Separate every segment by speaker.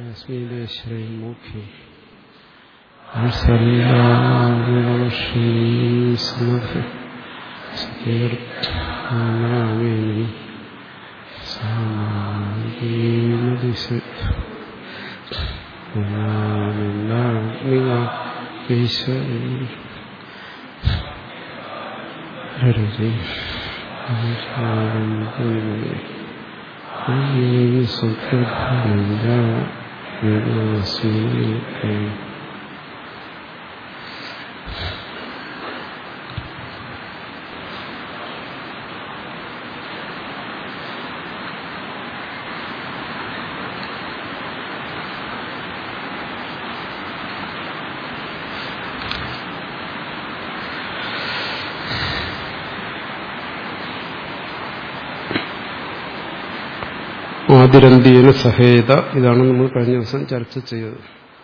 Speaker 1: അസ്മിതേശ്വരീ മുഖി സർയാശ്രീസ്മൃതി സ്തീർത്ഥാമേനി ഈശ്വരീ ഹരി സുഖ ആതിരന്തിയന സഹേത ഇതാണ് നമ്മൾ കഴിഞ്ഞ ദിവസം ചർച്ച ചെയ്തത്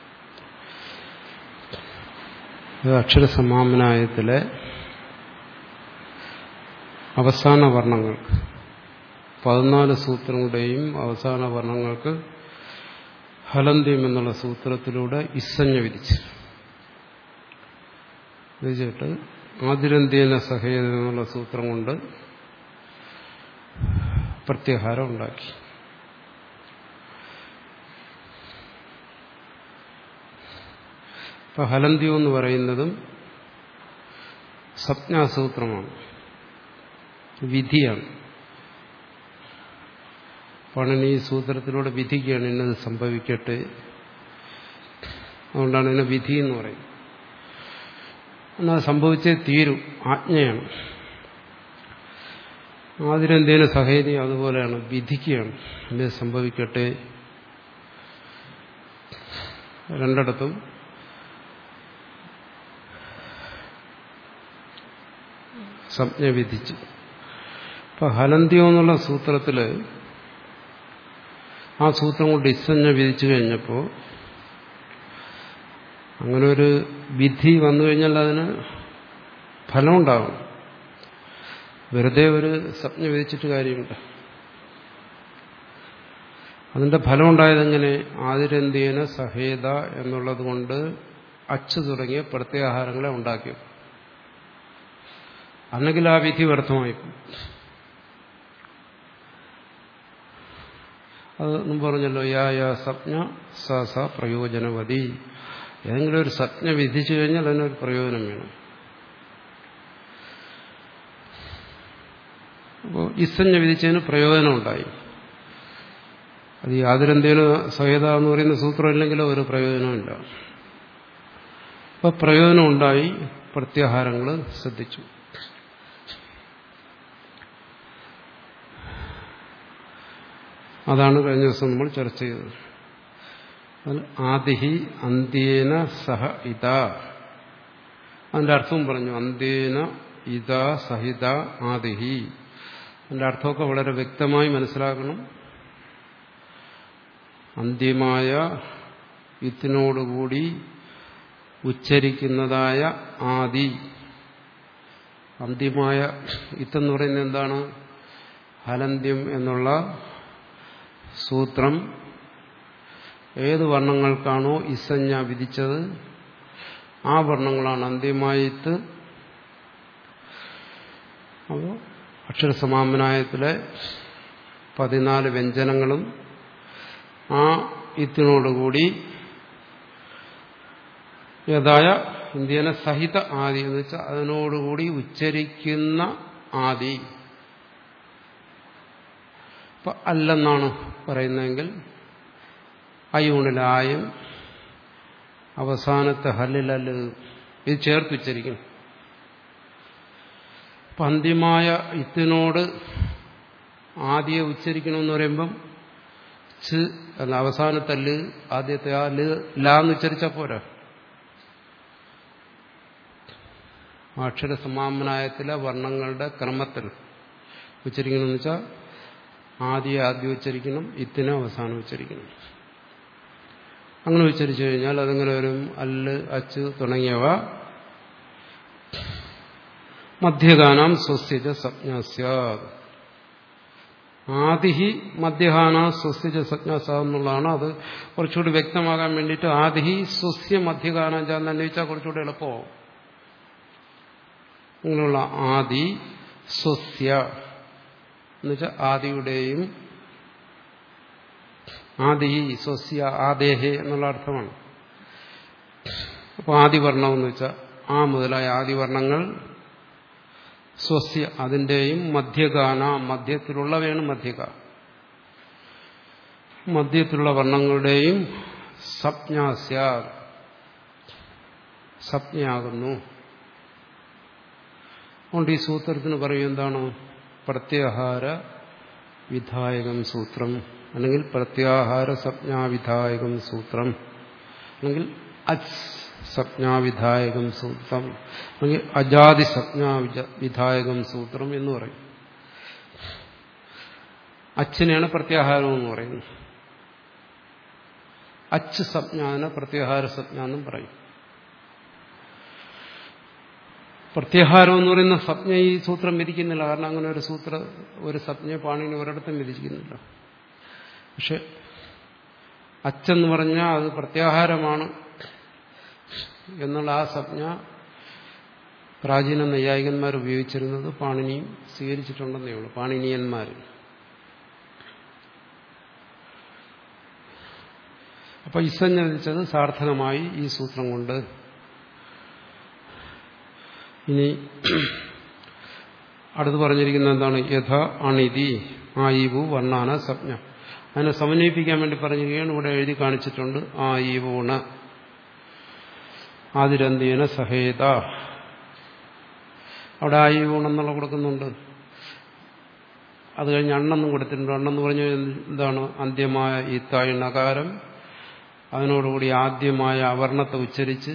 Speaker 1: ഇത് അക്ഷരസമാമനായത്തിലെ അവസാന വർണ്ണങ്ങൾക്ക് പതിനാല് സൂത്രങ്ങളുടെയും അവസാന വർണ്ണങ്ങൾക്ക് ഹലന്ത്യം എന്നുള്ള സൂത്രത്തിലൂടെ ഇസഞ്ഞ വിധിച്ചു വിധിച്ചിട്ട് ആതിരന്ത്യേന സഹേത എന്നുള്ള സൂത്രം കൊണ്ട് പ്രത്യാഹാരം ഉണ്ടാക്കി ഇപ്പൊ ഹലന്ത്യം എന്ന് പറയുന്നതും സംജ്ഞാസൂത്രമാണ് വിധിയാണ് പണനി സൂത്രത്തിലൂടെ വിധിക്കുകയാണ് ഇന്നത് സംഭവിക്കട്ടെ അതുകൊണ്ടാണ് ഇതിനെ വിധി എന്ന് പറയുന്നത് എന്നാൽ സംഭവിച്ചേ തീരും ആജ്ഞയാണ് ആതിരെന്തേന സഹേതി അതുപോലെയാണ് വിധിക്കുകയാണ് ഇന്നത് സംഭവിക്കട്ടെ രണ്ടിടത്തും സംജ്ഞ വിധിച്ചു ഇപ്പൊ ഹലന്ത്യം എന്നുള്ള സൂത്രത്തില് ആ സൂത്രം കൊണ്ട് ഇസഞ്ജ വിധിച്ചു കഴിഞ്ഞപ്പോൾ അങ്ങനെ ഒരു വിധി വന്നു കഴിഞ്ഞാൽ അതിന് ഫലമുണ്ടാകും വെറുതെ ഒരു സംജ്ഞ വിധിച്ചിട്ട് കാര്യമുണ്ട് അതിന്റെ ഫലമുണ്ടായതെങ്ങനെ ആതിരന്ത്യേന സഹേത എന്നുള്ളത് കൊണ്ട് അച്ചു തുടങ്ങിയ പ്രത്യാഹാരങ്ങളെ ഉണ്ടാക്കി അല്ലെങ്കിൽ ആ വിധി വ്യർത്ഥമായി അത് മുമ്പ് പറഞ്ഞല്ലോ യാ യാ സപ്ന സ സ പ്രയോജനവതി ഏതെങ്കിലും ഒരു സപ്ന വിധിച്ചു കഴിഞ്ഞാൽ അതിനൊരു പ്രയോജനം വേണം അപ്പോൾ ഇസഞ്ഞ വിധിച്ചതിന് പ്രയോജനം ഉണ്ടായി അത് യാതൊരെന്തേലും സഹേത എന്ന് പറയുന്ന സൂത്രം ഇല്ലെങ്കിലോ ഒരു പ്രയോജനമില്ല അപ്പൊ പ്രയോജനം ഉണ്ടായി പ്രത്യാഹാരങ്ങൾ ശ്രദ്ധിച്ചു അതാണ് കഴിഞ്ഞ ദിവസം നമ്മൾ ചർച്ച ചെയ്തത് ആദിഹി അന്ത്യേന സഹ ഇത അതിന്റെ അർത്ഥവും പറഞ്ഞു അന്ത്യേന ഇത സഹിത ആദിഹി അതിന്റെ അർത്ഥമൊക്കെ വളരെ വ്യക്തമായി മനസ്സിലാക്കണം അന്ത്യമായ ഇത്തിനോടുകൂടി ഉച്ചരിക്കുന്നതായ ആദി അന്ത്യമായ ഇത്തെന്ന് പറയുന്നത് എന്താണ് ഹലന്ത്യം എന്നുള്ള സൂത്രം ഏത് വർണ്ണങ്ങൾക്കാണോ ഇസഞ്ഞ വിധിച്ചത് ആ വർണ്ണങ്ങളാണ് അന്ത്യമായിട്ട് അപ്പോൾ അക്ഷരസമാമനായത്തിലെ പതിനാല് വ്യഞ്ജനങ്ങളും ആ ഇത്തിനോടുകൂടി യഥായ ഇന്ത്യനെ സഹിത ആദി എന്ന് വെച്ചാൽ അതിനോടുകൂടി ഉച്ചരിക്കുന്ന ആദി ഇപ്പൊ അല്ലെന്നാണ് പറയുന്നതെങ്കിൽ അയൂണിലായും അവസാനത്തെ ഹല്ലിലല് ഇത് ചേർത്ത് ഉച്ചരിക്കണം അപ്പൊ അന്ത്യമായ ഇത്തിനോട് ആദ്യം ഉച്ചരിക്കണമെന്ന് പറയുമ്പം ച് അല്ല അവസാനത്തെ ല് ആദ്യത്തെ ആ ല് ലാന്ന് ഉച്ചരിച്ചാൽ പോരാ അക്ഷരസമാമനായത്തിലെ വർണ്ണങ്ങളുടെ ക്രമത്തിൽ ഉച്ചരിക്കണമെന്ന് വെച്ചാൽ ആദ്യം ആദ്യം ഉച്ചരിക്കണം ഇത്തിനെ അവസാനം ഉച്ചരിക്കണം അങ്ങനെ ഉച്ചരിച്ചു കഴിഞ്ഞാൽ അതിങ്ങനെ വരും അല്ല് അച്ച് തുടങ്ങിയവ മധ്യഗാനം സ്വസ്യജ സംജ്ഞാസ്യ ആദിഹി മധ്യഹാന സ്വസ്യ സജ്ഞാസ എന്നുള്ളതാണ് അത് കുറച്ചുകൂടി വ്യക്തമാകാൻ വേണ്ടിയിട്ട് ആദിഹി സ്വസ്യ മധ്യഹാന എന്ന് അന്വയിച്ചാൽ കുറച്ചുകൂടി എളുപ്പമാവും ഇങ്ങനെയുള്ള ആദി സ്വസ്യ എന്നുവെച്ചാൽ ആദിയുടെയും ആദി സ്വസ്യ ആദേഹേ എന്നുള്ള അർത്ഥമാണ് അപ്പോൾ ആദിവർണം എന്ന് വെച്ചാൽ ആ മുതലായ ആദിവർണങ്ങൾ സ്വസ്യ അതിൻ്റെയും മധ്യഗാന മധ്യത്തിലുള്ളവയാണ് മധ്യക മധ്യത്തിലുള്ള വർണ്ണങ്ങളുടെയും സപ്ഞാസ്യ സപ്ഞയാകുന്നു അതുകൊണ്ട് ഈ സൂത്രത്തിന് പറയും എന്താണ് പ്രത്യാഹാര വിധായകം സൂത്രം അല്ലെങ്കിൽ പ്രത്യാഹാര സപ്ഞാവിധായകം സൂത്രം അല്ലെങ്കിൽ അച്ച് സപ്ഞാവിധായകം സൂത്രം അല്ലെങ്കിൽ അജാതി സപ്ഞാവിധായകം സൂത്രം എന്ന് പറയും അച്ഛനെയാണ് പ്രത്യാഹാരം എന്ന് പറയുന്നത് അച്ച് സപ്ഞാന പ്രത്യാഹാര സപ്ഞ എന്നും പറയും പ്രത്യാഹാരം എന്ന് പറയുന്ന സപ്ഞ ഈ സൂത്രം വിധിക്കുന്നില്ല കാരണം അങ്ങനെ ഒരു സൂത്ര ഒരു സപ്ഞ പാണിനി ഒരിടത്തും വിധിക്കുന്നില്ല പക്ഷെ അച്ചെന്ന് പറഞ്ഞാൽ അത് പ്രത്യാഹാരമാണ് എന്നുള്ള ആ സംജ്ഞ പ്രാചീന നൈയായികന്മാർ ഉപയോഗിച്ചിരുന്നത് പാണിനിയും സ്വീകരിച്ചിട്ടുണ്ടെന്നേ ഉള്ളൂ പാണിനീയന്മാർ അപ്പൊ ഇസഞ്ഞ വിധിച്ചത് സാർത്ഥകമായി ഈ സൂത്രം കൊണ്ട് ഇനി അടുത്ത് പറഞ്ഞിരിക്കുന്നത് എന്താണ് യഥ അണിതി ആയിവു വർണ്ണാന സംജ്ഞ അതിനെ സമന്വയിപ്പിക്കാൻ വേണ്ടി പറഞ്ഞിരിക്കുകയാണ് ഇവിടെ എഴുതി കാണിച്ചിട്ടുണ്ട് ആയിവൂണ് ആതിരന്തിയന സഹേത അവിടെ ആയി ഊണെന്നുള്ള കൊടുക്കുന്നുണ്ട് അത് കഴിഞ്ഞ് അണ്ണെന്നും കൊടുത്തിട്ടുണ്ട് അണ്ണെന്ന് പറഞ്ഞ എന്താണ് അന്ത്യമായ ഈ തായ് നകാരം അതിനോടുകൂടി ആദ്യമായ അവർണത്തെ ഉച്ചരിച്ച്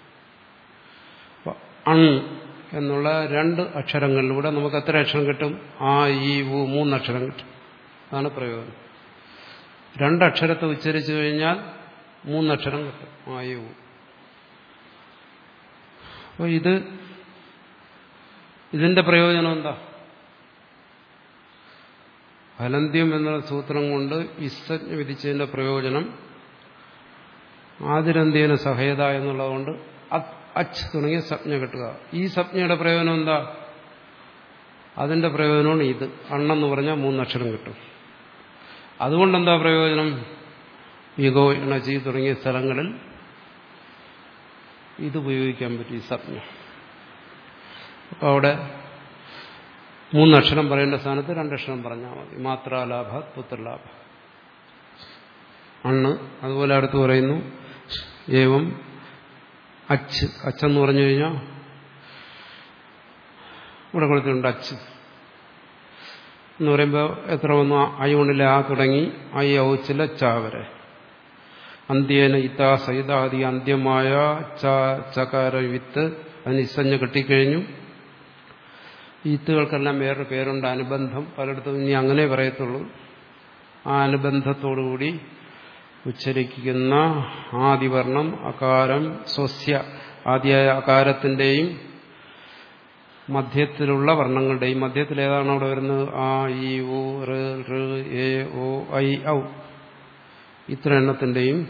Speaker 1: അൺ എന്നുള്ള രണ്ട് അക്ഷരങ്ങളിലൂടെ നമുക്ക് എത്ര അക്ഷരം കിട്ടും ആ ഈ ഊ മൂന്നക്ഷരം കിട്ടും അതാണ് പ്രയോജനം രണ്ടക്ഷരത്തെ ഉച്ചരിച്ചു കഴിഞ്ഞാൽ മൂന്നക്ഷരം കിട്ടും ആ ഈ ഊ അപ്പോൾ ഇത് ഇതിന്റെ പ്രയോജനം എന്താ ഫലന്ത്യം എന്നുള്ള സൂത്രം കൊണ്ട് ഇസ്സജ്ഞ വിധിച്ചതിന്റെ പ്രയോജനം ആതിരന്ത്യേന സഹേത എന്നുള്ളതുകൊണ്ട് അച്ച് തുടങ്ങിയ സപ്ഞ കിട്ടുക ഈ സപ്ഞയുടെ പ്രയോജനം എന്താ അതിന്റെ പ്രയോജനമാണ് ഇത് അണ്ണെന്ന് പറഞ്ഞാൽ മൂന്നക്ഷരം കിട്ടും അതുകൊണ്ടെന്താ പ്രയോജനം ഈഗോ എണച്ചി തുടങ്ങിയ സ്ഥലങ്ങളിൽ ഇത് ഉപയോഗിക്കാൻ പറ്റും ഈ സപ്ഞ അപ്പോൾ അവിടെ മൂന്നക്ഷരം പറയേണ്ട സ്ഥാനത്ത് രണ്ടക്ഷരം പറഞ്ഞാൽ മതി മാത്രാലാഭ പുത്രലാഭ അണ്ണ് അതുപോലെ അടുത്ത് പറയുന്നു ഏവം അച്ച് അച്ചെന്ന് പറഞ്ഞു കഴിഞ്ഞാൽ ഇവിടെ കൊടുത്തിട്ടുണ്ട് അച്ച് എന്ന് പറയുമ്പോൾ എത്ര വന്നു ഐ കൊണ്ടില്ല ആ തുടങ്ങി ഐ ഔച്ചില്ല ച വരെ അന്ത്യേന ഇത്താ സൈതാദി അന്ത്യമായ ച ചകാര വിത്ത് അതിന് ഇസഞ്ഞ് കിട്ടിക്കഴിഞ്ഞു ഈത്തുകൾക്കെല്ലാം വേറൊരു പേരുണ്ട് അനുബന്ധം പലയിടത്തും ഇനി അങ്ങനെ പറയത്തുള്ളൂ ആ അനുബന്ധത്തോടുകൂടി ഉച്ചരിക്കുന്ന ആദിവർണം അകാരം സ്വസ്യ ആദ്യായ അകാരത്തിന്റെയും മധ്യത്തിലുള്ള വർണ്ണങ്ങളുടെയും മധ്യത്തിൽ ഏതാണ് അവിടെ വരുന്നത് ആ ഇ ഓ റ് ഋ എ ഓ ഐ ഔ ഇത്ര എണ്ണത്തിന്റെയും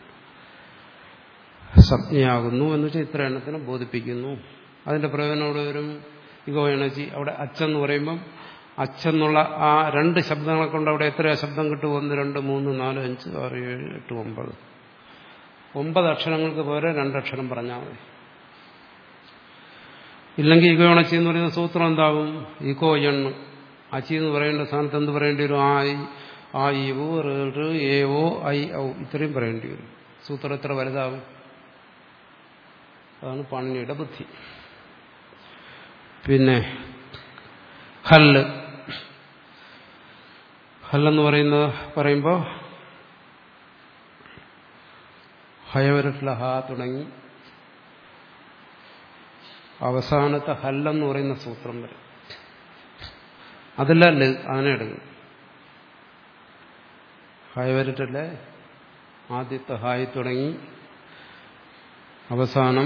Speaker 1: സംജ്ഞയാകുന്നു എന്ന് വെച്ചാൽ ഇത്ര എണ്ണത്തിനെ ബോധിപ്പിക്കുന്നു അതിന്റെ പ്രയോജനം അവിടെ വരും ഇഗോ എനർജി അവിടെ അച്ചെന്ന് പറയുമ്പം അച്ചെന്നുള്ള ആ രണ്ട് ശബ്ദങ്ങളെ കൊണ്ട് അവിടെ എത്ര ശബ്ദം കിട്ടും ഒന്ന് രണ്ട് മൂന്ന് നാല് അഞ്ച് ആറ് ഏഴ് എട്ട് ഒമ്പത് ഒമ്പത് അക്ഷരങ്ങൾക്ക് പകരം രണ്ടക്ഷരം പറഞ്ഞാൽ മതി ഇല്ലെങ്കിൽ ഇഗോ എണച്ചി എന്ന് പറയുന്ന സൂത്രം എന്താകും ഇഗോ എണ്ണ് അച്ചി എന്ന് പറയേണ്ട സ്ഥാനത്ത് എന്ത് പറയേണ്ടി വരും ആ ആ ഇ ഓ റ് എ ഓ ഐ ഔ ഇത്രയും പറയേണ്ടി വരും സൂത്രം എത്ര വലുതാകും അതാണ് പാണിനിയുടെ ബുദ്ധി പിന്നെ ഹല്ല് ഹല്ലെന്ന് പറയുന്നത് പറയുമ്പോൾ ഹയവരട്ടില ഹ തുടങ്ങി അവസാനത്തെ ഹല്ലെന്ന് പറയുന്ന സൂത്രം വരെ അതല്ല ല് അതിനെ എടുക്കും ഹയവരട്ടല്ലേ ആദ്യത്തെ ഹായ് തുടങ്ങി അവസാനം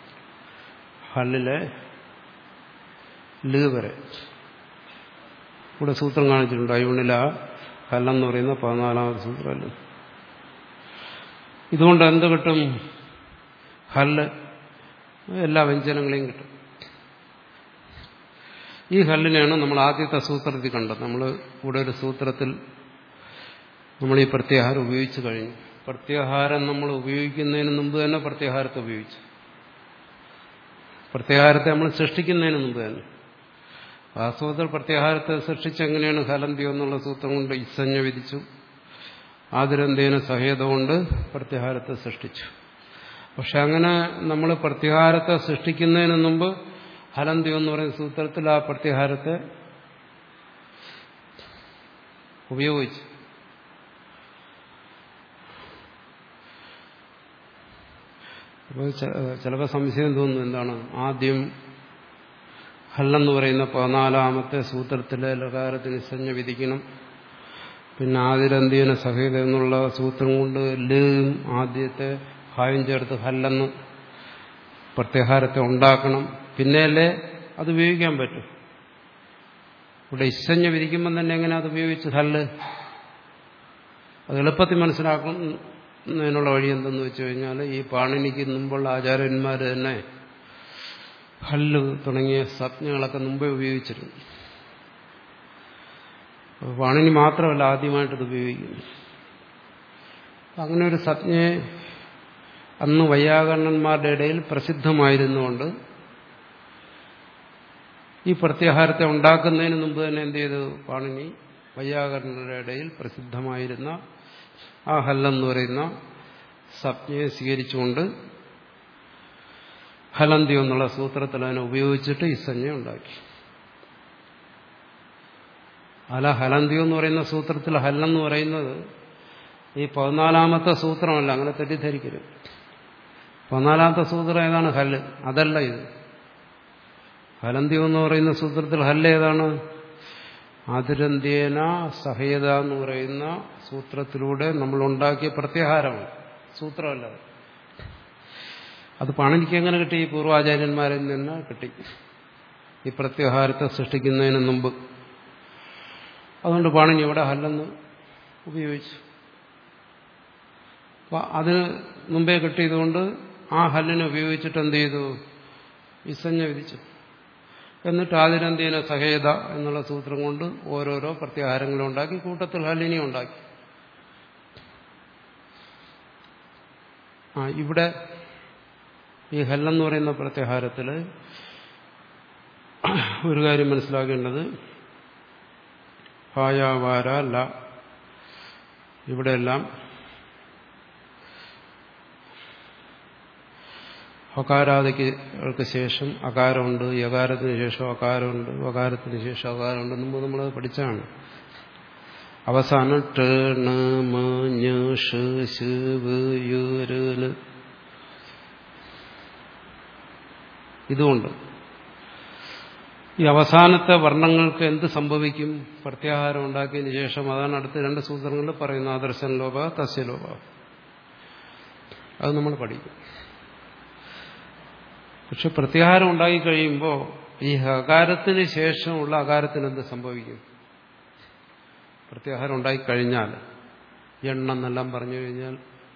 Speaker 1: ഹല്ലിലെ ല് വരെ ഇവിടെ സൂത്രം കാണിച്ചിട്ടുണ്ട് അയ്യൂണില ഹല്ലെന്ന് പറയുന്ന പതിനാലാമത്തെ സൂത്രമല്ല ഇതുകൊണ്ട് എന്ത് കിട്ടും ഹല്ല് എല്ലാ വ്യഞ്ജനങ്ങളെയും കിട്ടും ഈ ഹല്ലിനെയാണ് നമ്മൾ ആദ്യത്തെ സൂത്രത്തിൽ കണ്ടത് നമ്മൾ ഇവിടെ ഒരു സൂത്രത്തിൽ നമ്മൾ ഈ പ്രത്യാഹാരം ഉപയോഗിച്ചു കഴിഞ്ഞു പ്രത്യാഹാരം നമ്മൾ ഉപയോഗിക്കുന്നതിന് മുമ്പ് തന്നെ പ്രത്യാഹാരത്തെ ഉപയോഗിച്ചു പ്രത്യാഹാരത്തെ നമ്മൾ സൃഷ്ടിക്കുന്നതിന് മുമ്പ് തന്നെ വാസ്തവത്തിൽ പ്രത്യാഹാരത്തെ സൃഷ്ടിച്ചെങ്ങനെയാണ് ഹലന്തിയോ എന്നുള്ള സൂത്രം കൊണ്ട് ഇസഞ്ഞ വിധിച്ചു ആതിരന്തേന സഹേത കൊണ്ട് പ്രത്യാഹാരത്തെ സൃഷ്ടിച്ചു പക്ഷെ അങ്ങനെ നമ്മൾ പ്രത്യാഹാരത്തെ സൃഷ്ടിക്കുന്നതിന് മുമ്പ് ഹലന്തി എന്ന് പറയുന്ന സൂത്രത്തിൽ ആ പ്രത്യാഹാരത്തെ ഉപയോഗിച്ചു അപ്പോൾ ചിലപ്പോൾ സംശയം തോന്നുന്നു എന്താണ് ആദ്യം ഹല്ലെന്ന് പറയുന്ന പതിനാലാമത്തെ സൂത്രത്തിലെ ലകാരത്തിന് സഞ്ജ വിധിക്കണം പിന്നെ ആതിരന്തിയന സഹിത എന്നുള്ള സൂത്രം കൊണ്ട് ലും ആദ്യത്തെ ഹായും ചേർത്ത് ഹല്ലെന്ന് പ്രത്യാഹാരത്തെ ഉണ്ടാക്കണം പിന്നെയല്ലേ അത് ഉപയോഗിക്കാൻ പറ്റും ഇവിടെ ഇസഞ്ഞ വിധിക്കുമ്പം തന്നെ എങ്ങനെ അത് ഉപയോഗിച്ച് ഹല്ല് അത് എളുപ്പത്തിൽ മനസ്സിലാക്കുന്നതിനുള്ള വഴി എന്തെന്ന് വെച്ച് കഴിഞ്ഞാൽ ഈ പാണിനിക്ക് മുമ്പുള്ള ആചാര്യന്മാർ തന്നെ ഹല്ല് തുടങ്ങിയ സംജ്ഞകളൊക്കെ മുമ്പേ ഉപയോഗിച്ചിരുന്നു പാണിനി മാത്രമല്ല ആദ്യമായിട്ടത് ഉപയോഗിക്കുന്നു അങ്ങനെ ഒരു സംജ്ഞയെ അന്ന് വൈയാകരണന്മാരുടെ ഇടയിൽ പ്രസിദ്ധമായിരുന്നുകൊണ്ട് ഈ പ്രത്യാഹാരത്തെ ഉണ്ടാക്കുന്നതിന് മുമ്പ് തന്നെ എന്ത് ചെയ്തു പാണിനി വൈയാകരണരുടെ ഇടയിൽ പ്രസിദ്ധമായിരുന്ന ആ ഹല്ലെന്ന് പറയുന്ന സംജ്ഞയെ സ്വീകരിച്ചുകൊണ്ട് ഹലന്തി എന്നുള്ള സൂത്രത്തിൽ അതിനെ ഉപയോഗിച്ചിട്ട് ഈ സംജ്ഞ ഉണ്ടാക്കി അല്ല ഹലന്തി എന്ന് പറയുന്ന സൂത്രത്തിൽ ഹല്ലെന്ന് പറയുന്നത് ഈ പതിനാലാമത്തെ സൂത്രമല്ല അങ്ങനെ തെറ്റിദ്ധരിക്കരുത് പതിനാലാമത്തെ സൂത്രം ഏതാണ് ഹല്ല് അതല്ല ഇത് ഹലന്തി എന്ന് പറയുന്ന സൂത്രത്തിൽ ഹല്ല് ഏതാണ് ആതിരന്ത്യേന സഹേത എന്ന് പറയുന്ന സൂത്രത്തിലൂടെ നമ്മൾ ഉണ്ടാക്കിയ പ്രത്യാഹാരമാണ് സൂത്രമല്ല അത് പണിക്ക് എങ്ങനെ കിട്ടി ഈ പൂർവാചാര്യന്മാരിൽ നിന്ന് കിട്ടി ഈ പ്രത്യാഹാരത്തെ സൃഷ്ടിക്കുന്നതിന് മുമ്പ് അതുകൊണ്ട് പാണിനി ഇവിടെ ഹല്ലെന്ന് ഉപയോഗിച്ചു അപ്പൊ അതിന് മുമ്പേ കിട്ടിയതുകൊണ്ട് ആ ഹല്ലിനെ ഉപയോഗിച്ചിട്ട് എന്ത് ചെയ്തു ഇസഞ്ഞ വിധിച്ചു എന്നിട്ട് ആതിരന്തീന സഹേത എന്നുള്ള സൂത്രം കൊണ്ട് ഓരോരോ പ്രത്യാഹാരങ്ങളും ഉണ്ടാക്കി കൂട്ടത്തിൽ ഹല്ലിനെ ഉണ്ടാക്കി ആ ഇവിടെ ഈ ഹല്ലെന്ന് പറയുന്ന പ്രത്യാഹാരത്തിൽ ഒരു കാര്യം മനസ്സിലാക്കേണ്ടത് ഹായാവാര ല ഇവിടെയെല്ലാം ഹകാരാദിക്ക് ശേഷം അകാരമുണ്ട് യകാരത്തിന് ശേഷം അകാരമുണ്ട് വകാരത്തിന് ശേഷം അകാരമുണ്ട് മുമ്പ് നമ്മൾ പഠിച്ചാണ് അവസാനം ട് ണ മ ഞ ഷ ശ വ് യ ര ല ഇതുകൊണ്ട് ഈ അവസാനത്തെ വർണ്ണങ്ങൾക്ക് എന്ത് സംഭവിക്കും പ്രത്യാഹാരം ഉണ്ടാക്കിയതിന് ശേഷം അതാണ് അടുത്ത രണ്ട് സൂത്രങ്ങളിൽ പറയുന്നത് ആദർശൻ ലോപ തസ്യലോപ അത് നമ്മൾ പഠിക്കും പക്ഷെ പ്രത്യാഹാരം ഉണ്ടായി കഴിയുമ്പോൾ ഈ ഹകാരത്തിന് ശേഷമുള്ള അകാരത്തിന് എന്ത് സംഭവിക്കും പ്രത്യാഹാരം ഉണ്ടായി കഴിഞ്ഞാൽ എണ്ണെന്നെല്ലാം പറഞ്ഞു കഴിഞ്ഞാൽ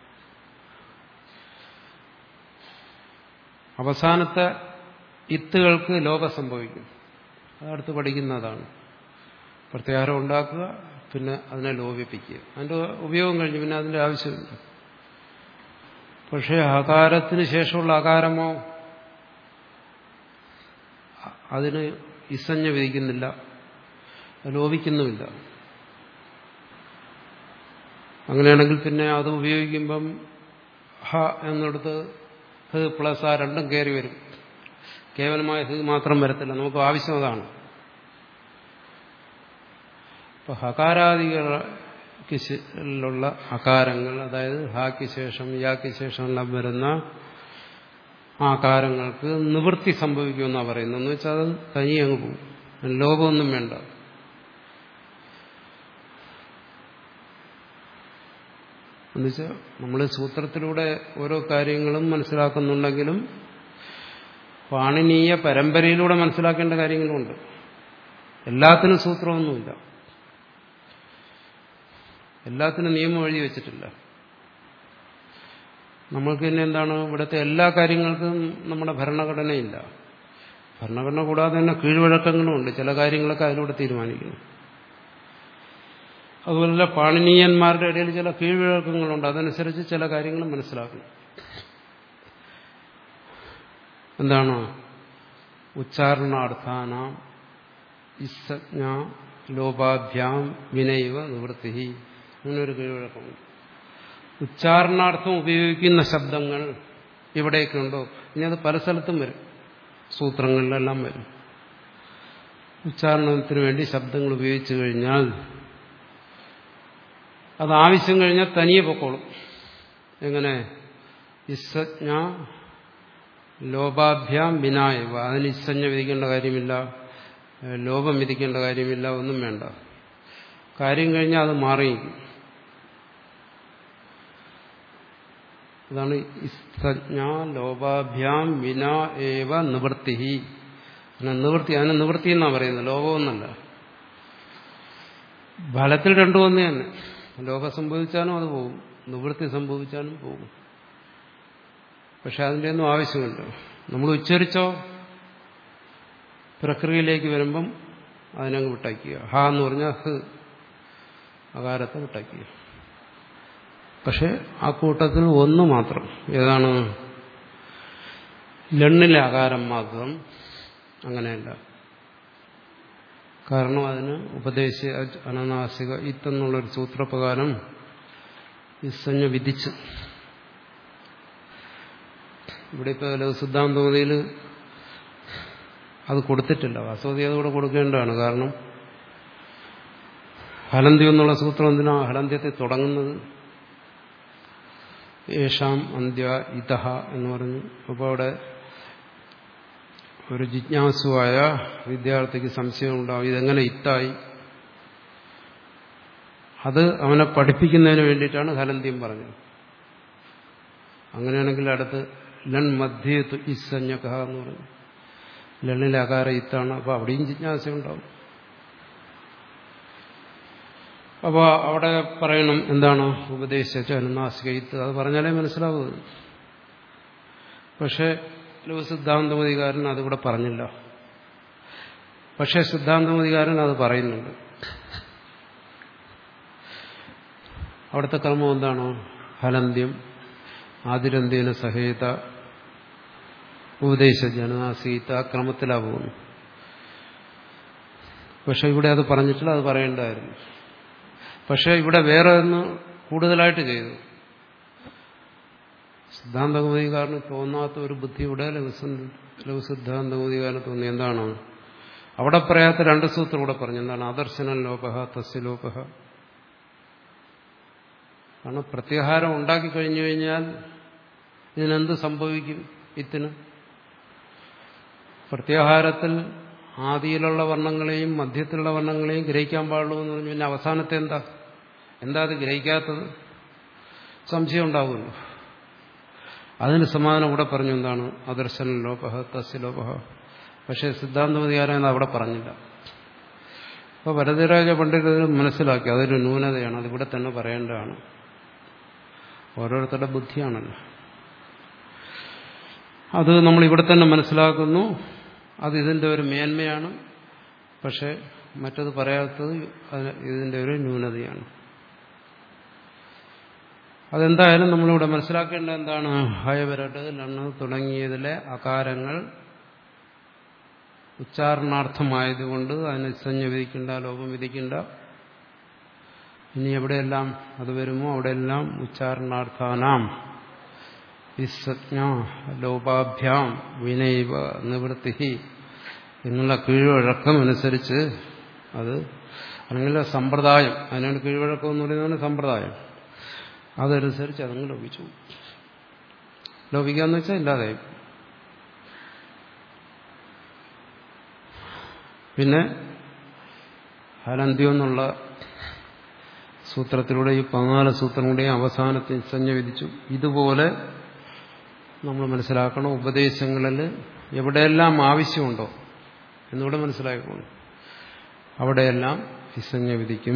Speaker 1: അവസാനത്തെ ഇത്തുകൾക്ക് ലോപം സംഭവിക്കും അതടുത്ത് പഠിക്കുന്നതാണ് പ്രത്യാഹാരം ഉണ്ടാക്കുക പിന്നെ അതിനെ ലോപിപ്പിക്കുക അതിൻ്റെ ഉപയോഗം കഴിഞ്ഞു പിന്നെ അതിൻ്റെ ആവശ്യമില്ല പക്ഷേ ആകാരത്തിന് ശേഷമുള്ള ആകാരമോ അതിന് ഇസഞ്ഞ വിധിക്കുന്നില്ല ലോപിക്കുന്നുമില്ല അങ്ങനെയാണെങ്കിൽ പിന്നെ അത് ഉപയോഗിക്കുമ്പം ഹ എന്നിടത്ത് ഹ് പ്ലസ് ആ രണ്ടും കയറി വരും കേവലമായ ഹ് മാത്രം വരത്തില്ല നമുക്ക് ആവശ്യം അതാണ് ഇപ്പൊ ഹകാരാദികളുള്ള അകാരങ്ങൾ അതായത് ഹാക്ക് ശേഷം യാക്ക് ശേഷം എല്ലാം വരുന്ന ആകാരങ്ങൾക്ക് നിവൃത്തി സംഭവിക്കുമെന്നാണ് പറയുന്നത് എന്ന് വെച്ചാൽ അത് തനിയെ അങ്ങ് പോകും ലോപമൊന്നും വേണ്ട എന്നുവെച്ചാൽ നമ്മൾ സൂത്രത്തിലൂടെ ഓരോ കാര്യങ്ങളും മനസ്സിലാക്കുന്നുണ്ടെങ്കിലും പാണിനീയ പരമ്പരയിലൂടെ മനസ്സിലാക്കേണ്ട കാര്യങ്ങളുമുണ്ട് എല്ലാത്തിനും സൂത്രമൊന്നുമില്ല എല്ലാത്തിനും നിയമം എഴുതി വെച്ചിട്ടില്ല നമ്മൾക്ക് തന്നെ എന്താണ് ഇവിടുത്തെ എല്ലാ കാര്യങ്ങൾക്കും നമ്മുടെ ഭരണഘടനയില്ല ഭരണഘടന കൂടാതെ തന്നെ കീഴ്വഴക്കങ്ങളും ഉണ്ട് ചില കാര്യങ്ങളൊക്കെ അതിലൂടെ തീരുമാനിക്കുന്നു അതുപോലെ പാണിനീയന്മാരുടെ ഇടയിൽ ചില കീഴ്വഴക്കങ്ങളുണ്ട് അതനുസരിച്ച് ചില കാര്യങ്ങൾ മനസ്സിലാക്കണം എന്താണ് ഉച്ചാരണാർത്ഥാന ഇസജ്ഞ ലോപാഭ്യാം വിനൈവ നിവൃത്തി അങ്ങനൊരു കീഴ്വഴക്കമുണ്ട് ഉച്ചാരണാർത്ഥം ഉപയോഗിക്കുന്ന ശബ്ദങ്ങൾ ഇവിടെയൊക്കെയുണ്ടോ ഇനി അത് പല സ്ഥലത്തും വരും സൂത്രങ്ങളിലെല്ലാം വരും ഉച്ചാരണത്തിന് വേണ്ടി ശബ്ദങ്ങൾ ഉപയോഗിച്ചു കഴിഞ്ഞാൽ അത് ആവശ്യം കഴിഞ്ഞാൽ തനിയെ പൊക്കോളും എങ്ങനെ ഇസജ്ഞ ലോപാഭ്യാം വിനായവ അതിന് ഇസഞ്ജ വിധിക്കേണ്ട കാര്യമില്ല ലോപം വിധിക്കേണ്ട കാര്യമില്ല ഒന്നും വേണ്ട കാര്യം കഴിഞ്ഞാൽ അത് മാറിയിരിക്കും അതാണ് ഇസ്തജ്ഞ ലോപാഭ്യാം വിന ഏവ നിവൃത്തി അങ്ങനെ നിവൃത്തി അതിനെ നിവൃത്തി എന്നാ പറയുന്നത് ലോകമൊന്നല്ല ഫലത്തിൽ രണ്ടും ഒന്ന് തന്നെ ലോകം സംഭവിച്ചാലും അത് പോകും നിവൃത്തി സംഭവിച്ചാലും പോകും പക്ഷെ അതിൻ്റെ ഒന്നും ആവശ്യമില്ല നമ്മൾ ഉച്ചരിച്ചോ പ്രക്രിയയിലേക്ക് വരുമ്പം അതിനങ്ങ് വിട്ടയ്ക്കുക ഹ എന്ന് പറഞ്ഞാൽ ഹ് അകാരത്തെ വിട്ടയ്ക്കുക പക്ഷെ ആ കൂട്ടത്തിൽ ഒന്ന് മാത്രം ഏതാണ് ലണ്ണിലെ അകാരം മാത്രം അങ്ങനെയല്ല കാരണം അതിന് ഉപദേശ അനനാസിക ഇത്തെന്നുള്ളൊരു സൂത്രപ്രകാരം ഇസഞ്ഞ വിധിച്ചു ഇവിടെ ഇപ്പോൾ സിദ്ധാന്തമതിയിൽ അത് കൊടുത്തിട്ടില്ല വാസ്തവതി അതുകൂടെ കൊടുക്കേണ്ടതാണ് കാരണം ഹലന്തി എന്നുള്ള സൂത്രം എന്തിനാ ഹലന്ത്യത്തെ തുടങ്ങുന്നത് യേഷാം അന്ത്യ ഇതഹ എന്ന് പറഞ്ഞു അപ്പോൾ അവിടെ ഒരു ജിജ്ഞാസുവായ വിദ്യാർത്ഥിക്ക് സംശയം ഉണ്ടാവും ഇതെങ്ങനെ ഇത്തായി അത് അവനെ പഠിപ്പിക്കുന്നതിന് വേണ്ടിയിട്ടാണ് ഹലന്ത്യം പറഞ്ഞത് അങ്ങനെയാണെങ്കിൽ അടുത്ത് ലൺ മധ്യേത്തു ഇസഞ്ഞക എന്ന് പറഞ്ഞു ലണ്ണിലെ അകാര ഇത്താണ് അപ്പോൾ അവിടെയും ജിജ്ഞാസ ഉണ്ടാവും അപ്പോൾ അവിടെ പറയണം എന്താണ് ഉപദേശിച്ച അനുനാസിക ഇത്ത് അത് പറഞ്ഞാലേ മനസ്സിലാവുന്നത് പക്ഷേ സിദ്ധാന്തമതികാരൻ അതിവിടെ പറഞ്ഞില്ല പക്ഷേ സിദ്ധാന്തമതികാരൻ അത് പറയുന്നുണ്ട് അവിടുത്തെ ക്രമം എന്താണ് ഹലന്ത്യം ആതിരന്ത്യേന സഹേത ഉപദേശ ജനനാസീത്ത ക്രമത്തിലാ പോകുന്നു പക്ഷെ ഇവിടെ അത് പറഞ്ഞിട്ടില്ല അത് പറയേണ്ടതായിരുന്നു പക്ഷെ ഇവിടെ വേറെ ഒന്ന് കൂടുതലായിട്ട് ചെയ്തു സിദ്ധാന്തകൗതികാരന് തോന്നാത്ത ഒരു ബുദ്ധി ഇവിടെ ലഘുസിദ്ധാന്തകൗതികാരന് തോന്നി എന്താണ് അവിടെ പറയാത്ത രണ്ട് സൂത്രം ഇവിടെ പറഞ്ഞു എന്താണ് ആദർശനം ലോപഹ തസ്യ ലോപഹ കാരണം പ്രത്യാഹാരം ഉണ്ടാക്കി കഴിഞ്ഞു കഴിഞ്ഞാൽ ഇതിനെന്ത് സംഭവിക്കും ഇത്തിന് പ്രത്യാഹാരത്തിൽ ആദിയിലുള്ള വർണ്ണങ്ങളെയും മധ്യത്തിലുള്ള വർണ്ണങ്ങളെയും ഗ്രഹിക്കാൻ പാടുള്ളൂ എന്ന് പറഞ്ഞു പിന്നെ അവസാനത്തെ എന്താ എന്താ അത് ഗ്രഹിക്കാത്തത് സംശയം ഉണ്ടാകുമല്ലോ അതിന് സമാധാനം ഇവിടെ പറഞ്ഞു എന്താണ് അദർശന ലോപഹ തസ്യ ലോപഹ പക്ഷേ സിദ്ധാന്തമതികാരം അവിടെ പറഞ്ഞില്ല അപ്പോൾ വരദരാജ പണ്ഡിതർ മനസ്സിലാക്കി അതൊരു ന്യൂനതയാണ് അതിവിടെ തന്നെ പറയേണ്ടതാണ് ഓരോരുത്തരുടെ ബുദ്ധിയാണല്ലോ അത് നമ്മൾ ഇവിടെ തന്നെ മനസ്സിലാക്കുന്നു അത് ഇതിൻ്റെ ഒരു മേന്മയാണ് പക്ഷെ മറ്റത് പറയാത്തത് ഇതിൻ്റെ ഒരു ന്യൂനതയാണ് അതെന്തായാലും നമ്മളിവിടെ മനസ്സിലാക്കേണ്ടത് എന്താണ് ഹയവരട്ട് ലണ്ണ് തുടങ്ങിയതിലെ അകാരങ്ങൾ ഉച്ചാരണാർത്ഥമായതുകൊണ്ട് അതിന് സഞ്ജ വിധിക്കണ്ട ലോപം വിധിക്കണ്ട ഇനി എവിടെയെല്ലാം അത് വരുമോ അവിടെയെല്ലാം ഉച്ചാരണാർത്ഥാനാം വിസജ്ഞ ലോപാഭ്യാം വിനൈവ നിവൃത്തി എന്നുള്ള കീഴ്വഴക്കം അനുസരിച്ച് അത് അല്ലെങ്കിൽ സമ്പ്രദായം അതിനാണ് കീഴ്വഴക്കം എന്ന് പറയുന്നതാണ് സമ്പ്രദായം അതനുസരിച്ച് അതങ്ങ് ലോപിച്ചു ലോപിക്കുക എന്ന് വെച്ചാൽ ഇല്ലാതായി പിന്നെ ഹലന്ത്യം എന്നുള്ള സൂത്രത്തിലൂടെ ഈ പതിനാല് സൂത്രങ്ങളുടെ അവസാനത്തിൽ സഞ്ജ വിധിച്ചു ഇതുപോലെ നമ്മൾ മനസ്സിലാക്കണം ഉപദേശങ്ങളിൽ എവിടെയെല്ലാം ആവശ്യമുണ്ടോ എന്നിവിടെ മനസ്സിലാക്കണം അവിടെയെല്ലാം വിസഞ്ജ വിധിക്കും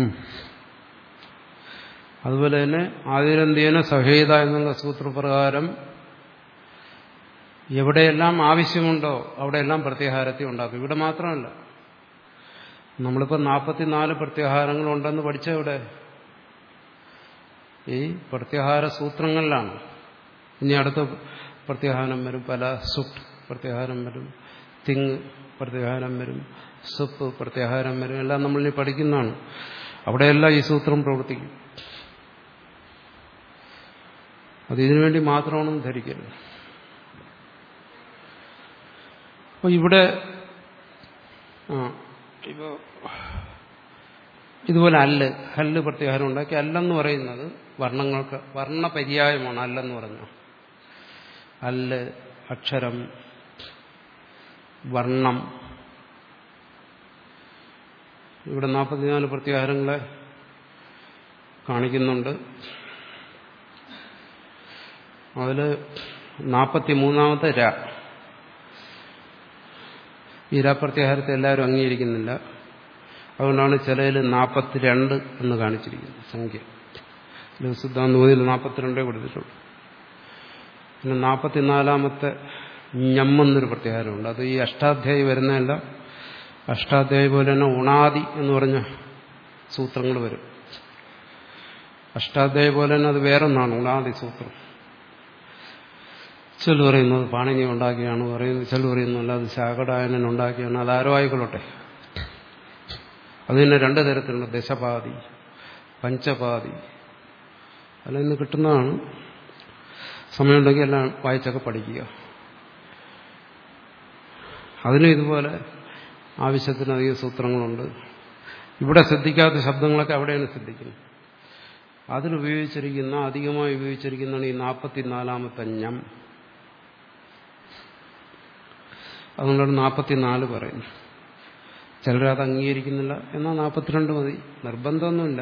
Speaker 1: അതുപോലെ തന്നെ ആതിരന്ത്യേന സഹേത എന്നുള്ള സൂത്രപ്രകാരം എവിടെയെല്ലാം ആവശ്യമുണ്ടോ അവിടെയെല്ലാം പ്രത്യാഹാരത്തെ ഉണ്ടാക്കും ഇവിടെ മാത്രമല്ല നമ്മളിപ്പോൾ നാൽപ്പത്തിനാല് പ്രത്യാഹാരങ്ങളുണ്ടെന്ന് പഠിച്ച ഇവിടെ ഈ പ്രത്യാഹാര സൂത്രങ്ങളിലാണ് ഇനി അടുത്ത പ്രത്യാഹാരം വരും പല സുട്ട് പ്രത്യാഹാരം വരും തിങ് പ്രത്യാഹാരം വരും സുപ്പ് പ്രത്യാഹാരം വരും എല്ലാം നമ്മളിനി പഠിക്കുന്നതാണ് അവിടെയെല്ലാം ഈ സൂത്രം പ്രവർത്തിക്കും അത് ഇതിനുവേണ്ടി മാത്രമാണെന്ന് ധരിക്കരുത് അപ്പോൾ ഇവിടെ ആ ഇപ്പോൾ ഇതുപോലെ അല്ല് ഹല്ല് പ്രത്യാഹാരം ഉണ്ടാക്കി അല്ലെന്ന് പറയുന്നത് വർണ്ണങ്ങൾക്ക് വർണ്ണപര്യായമാണ് അല്ലെന്ന് പറഞ്ഞു അല്ല് അക്ഷരം വർണ്ണം ഇവിടെ നാൽപ്പത്തിനാല് പ്രത്യാഹാരങ്ങളെ കാണിക്കുന്നുണ്ട് അതിൽ നാൽപ്പത്തി മൂന്നാമത്തെ ര ഈ രാപ്രത്യാഹാരത്തെ എല്ലാവരും അംഗീകരിക്കുന്നില്ല അതുകൊണ്ടാണ് ചിലയിൽ നാൽപ്പത്തിരണ്ട് എന്ന് കാണിച്ചിരിക്കുന്നത് സംഖ്യ സിദ്ധാന്തമതിയിൽ നാൽപ്പത്തിരണ്ടേ കൊടുത്തിട്ടുള്ളൂ പിന്നെ നാൽപ്പത്തിനാലാമത്തെ ഞമ്മെന്നൊരു പ്രത്യാഹാരമുണ്ട് അത് ഈ അഷ്ടാധ്യായി വരുന്നതല്ല അഷ്ടാധ്യായി പോലെ തന്നെ ഉണാദി എന്ന് പറഞ്ഞ സൂത്രങ്ങൾ വരും അഷ്ടാധ്യായി പോലെ തന്നെ അത് വേറൊന്നാണ് ഉണാദി സൂത്രം ചില പറയുന്നത് പാണിനി ഉണ്ടാക്കിയാണ് പറയുന്നത് ചില പറയുന്നല്ല അത് ശാകടായനൻ ഉണ്ടാക്കിയാണ് അതാരോ ആയിക്കൊള്ളട്ടെ അത് തന്നെ രണ്ട് തരത്തിലുള്ള ദശപാതി പഞ്ചപാതി അല്ല ഇന്ന് കിട്ടുന്നതാണ് സമയമുണ്ടെങ്കിൽ എല്ലാം വായിച്ചൊക്കെ പഠിക്കുക അതിനും ഇതുപോലെ ആവശ്യത്തിനധികം സൂത്രങ്ങളുണ്ട് ഇവിടെ ശ്രദ്ധിക്കാത്ത ശബ്ദങ്ങളൊക്കെ അവിടെയാണ് ശ്രദ്ധിക്കുന്നത് അതിലുപയോഗിച്ചിരിക്കുന്ന അധികമായി ഉപയോഗിച്ചിരിക്കുന്നതാണ് ഈ നാൽപ്പത്തിനാലാമത്തെ ഞം അതുകൊണ്ടാണ് നാൽപ്പത്തിനാല് പറയുന്നത് ചിലരത് അംഗീകരിക്കുന്നില്ല എന്നാൽ നാൽപ്പത്തിരണ്ട് മതി നിർബന്ധമൊന്നുമില്ല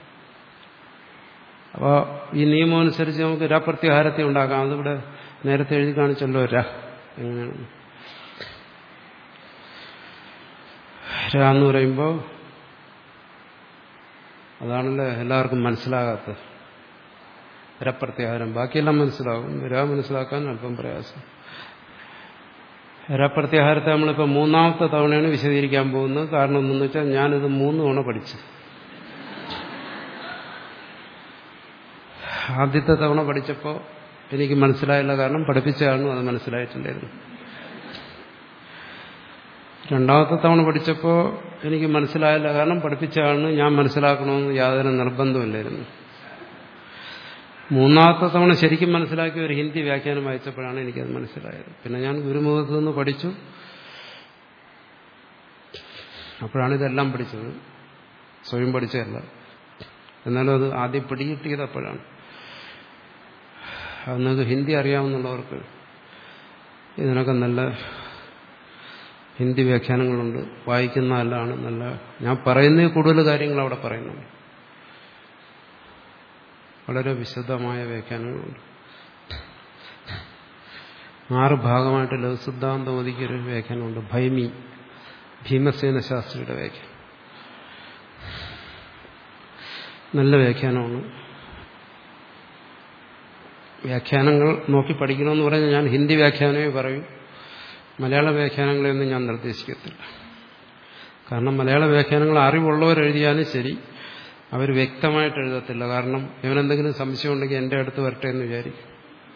Speaker 1: അപ്പോൾ ഈ നിയമം അനുസരിച്ച് നമുക്ക് രപ്രത്യാഹാരത്തെ ഉണ്ടാക്കാം അതിവിടെ നേരത്തെ എഴുതി കാണിച്ചല്ലോ ര എങ്ങനെയാണ് ര എന്ന് പറയുമ്പോൾ അതാണല്ലോ എല്ലാവർക്കും മനസ്സിലാകാത്തത് രപ്രത്യാഹാരം ബാക്കിയെല്ലാം മനസ്സിലാകും ര മനസ്സിലാക്കാൻ അല്പം പ്രയാസം രപ്രത്യാഹാരത്തെ നമ്മളിപ്പോൾ മൂന്നാമത്തെ തവണയാണ് വിശദീകരിക്കാൻ പോകുന്നത് കാരണം എന്തെന്ന് വെച്ചാൽ ഞാനിത് മൂന്ന് തവണ പഠിച്ചു ആദ്യത്തെ തവണ പഠിച്ചപ്പോൾ എനിക്ക് മനസ്സിലായില്ല കാരണം പഠിപ്പിച്ചതാണ് അത് മനസ്സിലായിട്ടില്ലായിരുന്നു രണ്ടാമത്തെ തവണ പഠിച്ചപ്പോൾ എനിക്ക് മനസ്സിലായില്ല കാരണം പഠിപ്പിച്ചതാണ് ഞാൻ മനസ്സിലാക്കണമെന്ന് യാതൊരു നിർബന്ധമില്ലായിരുന്നു മൂന്നാമത്തെ തവണ ശരിക്കും മനസ്സിലാക്കിയ ഒരു ഹിന്ദി വ്യാഖ്യാനം വായിച്ചപ്പോഴാണ് എനിക്കത് മനസ്സിലായത് പിന്നെ ഞാൻ ഗുരുമുഖത്ത് നിന്ന് പഠിച്ചു അപ്പോഴാണ് ഇതെല്ലാം പഠിച്ചത് സ്വയം പഠിച്ചതല്ല എന്നാലും അത് ആദ്യം പിടികിട്ടിയത് അപ്പോഴാണ് അന്നത് ഹിന്ദി അറിയാവുന്നവർക്ക് ഇതിനൊക്കെ നല്ല ഹിന്ദി വ്യാഖ്യാനങ്ങളുണ്ട് വായിക്കുന്ന നല്ലതാണ് നല്ല ഞാൻ പറയുന്ന കൂടുതൽ കാര്യങ്ങൾ അവിടെ പറയുന്നുണ്ട് വളരെ വിശദമായ വ്യാഖ്യാനങ്ങളുണ്ട് ആറ് ഭാഗമായിട്ട് ലഘുസിദ്ധാന്തം ഒതുക്കിയൊരു വ്യാഖ്യാനമുണ്ട് ഭൈമി ഭീമസേന ശാസ്ത്രിയുടെ വ്യാഖ്യാനം നല്ല വ്യാഖ്യാനമാണ് വ്യാഖ്യാനങ്ങൾ നോക്കി പഠിക്കണമെന്ന് പറഞ്ഞാൽ ഞാൻ ഹിന്ദി വ്യാഖ്യാനമേ പറയൂ മലയാള വ്യാഖ്യാനങ്ങളെയൊന്നും ഞാൻ നിർദ്ദേശിക്കത്തില്ല കാരണം മലയാള വ്യാഖ്യാനങ്ങൾ അറിവുള്ളവർ എഴുതിയാലും ശരി അവർ വ്യക്തമായിട്ട് എഴുതത്തില്ല കാരണം ഇവനെന്തെങ്കിലും സംശയം ഉണ്ടെങ്കിൽ എൻ്റെ അടുത്ത് വരട്ടെ എന്ന് വിചാരിക്കും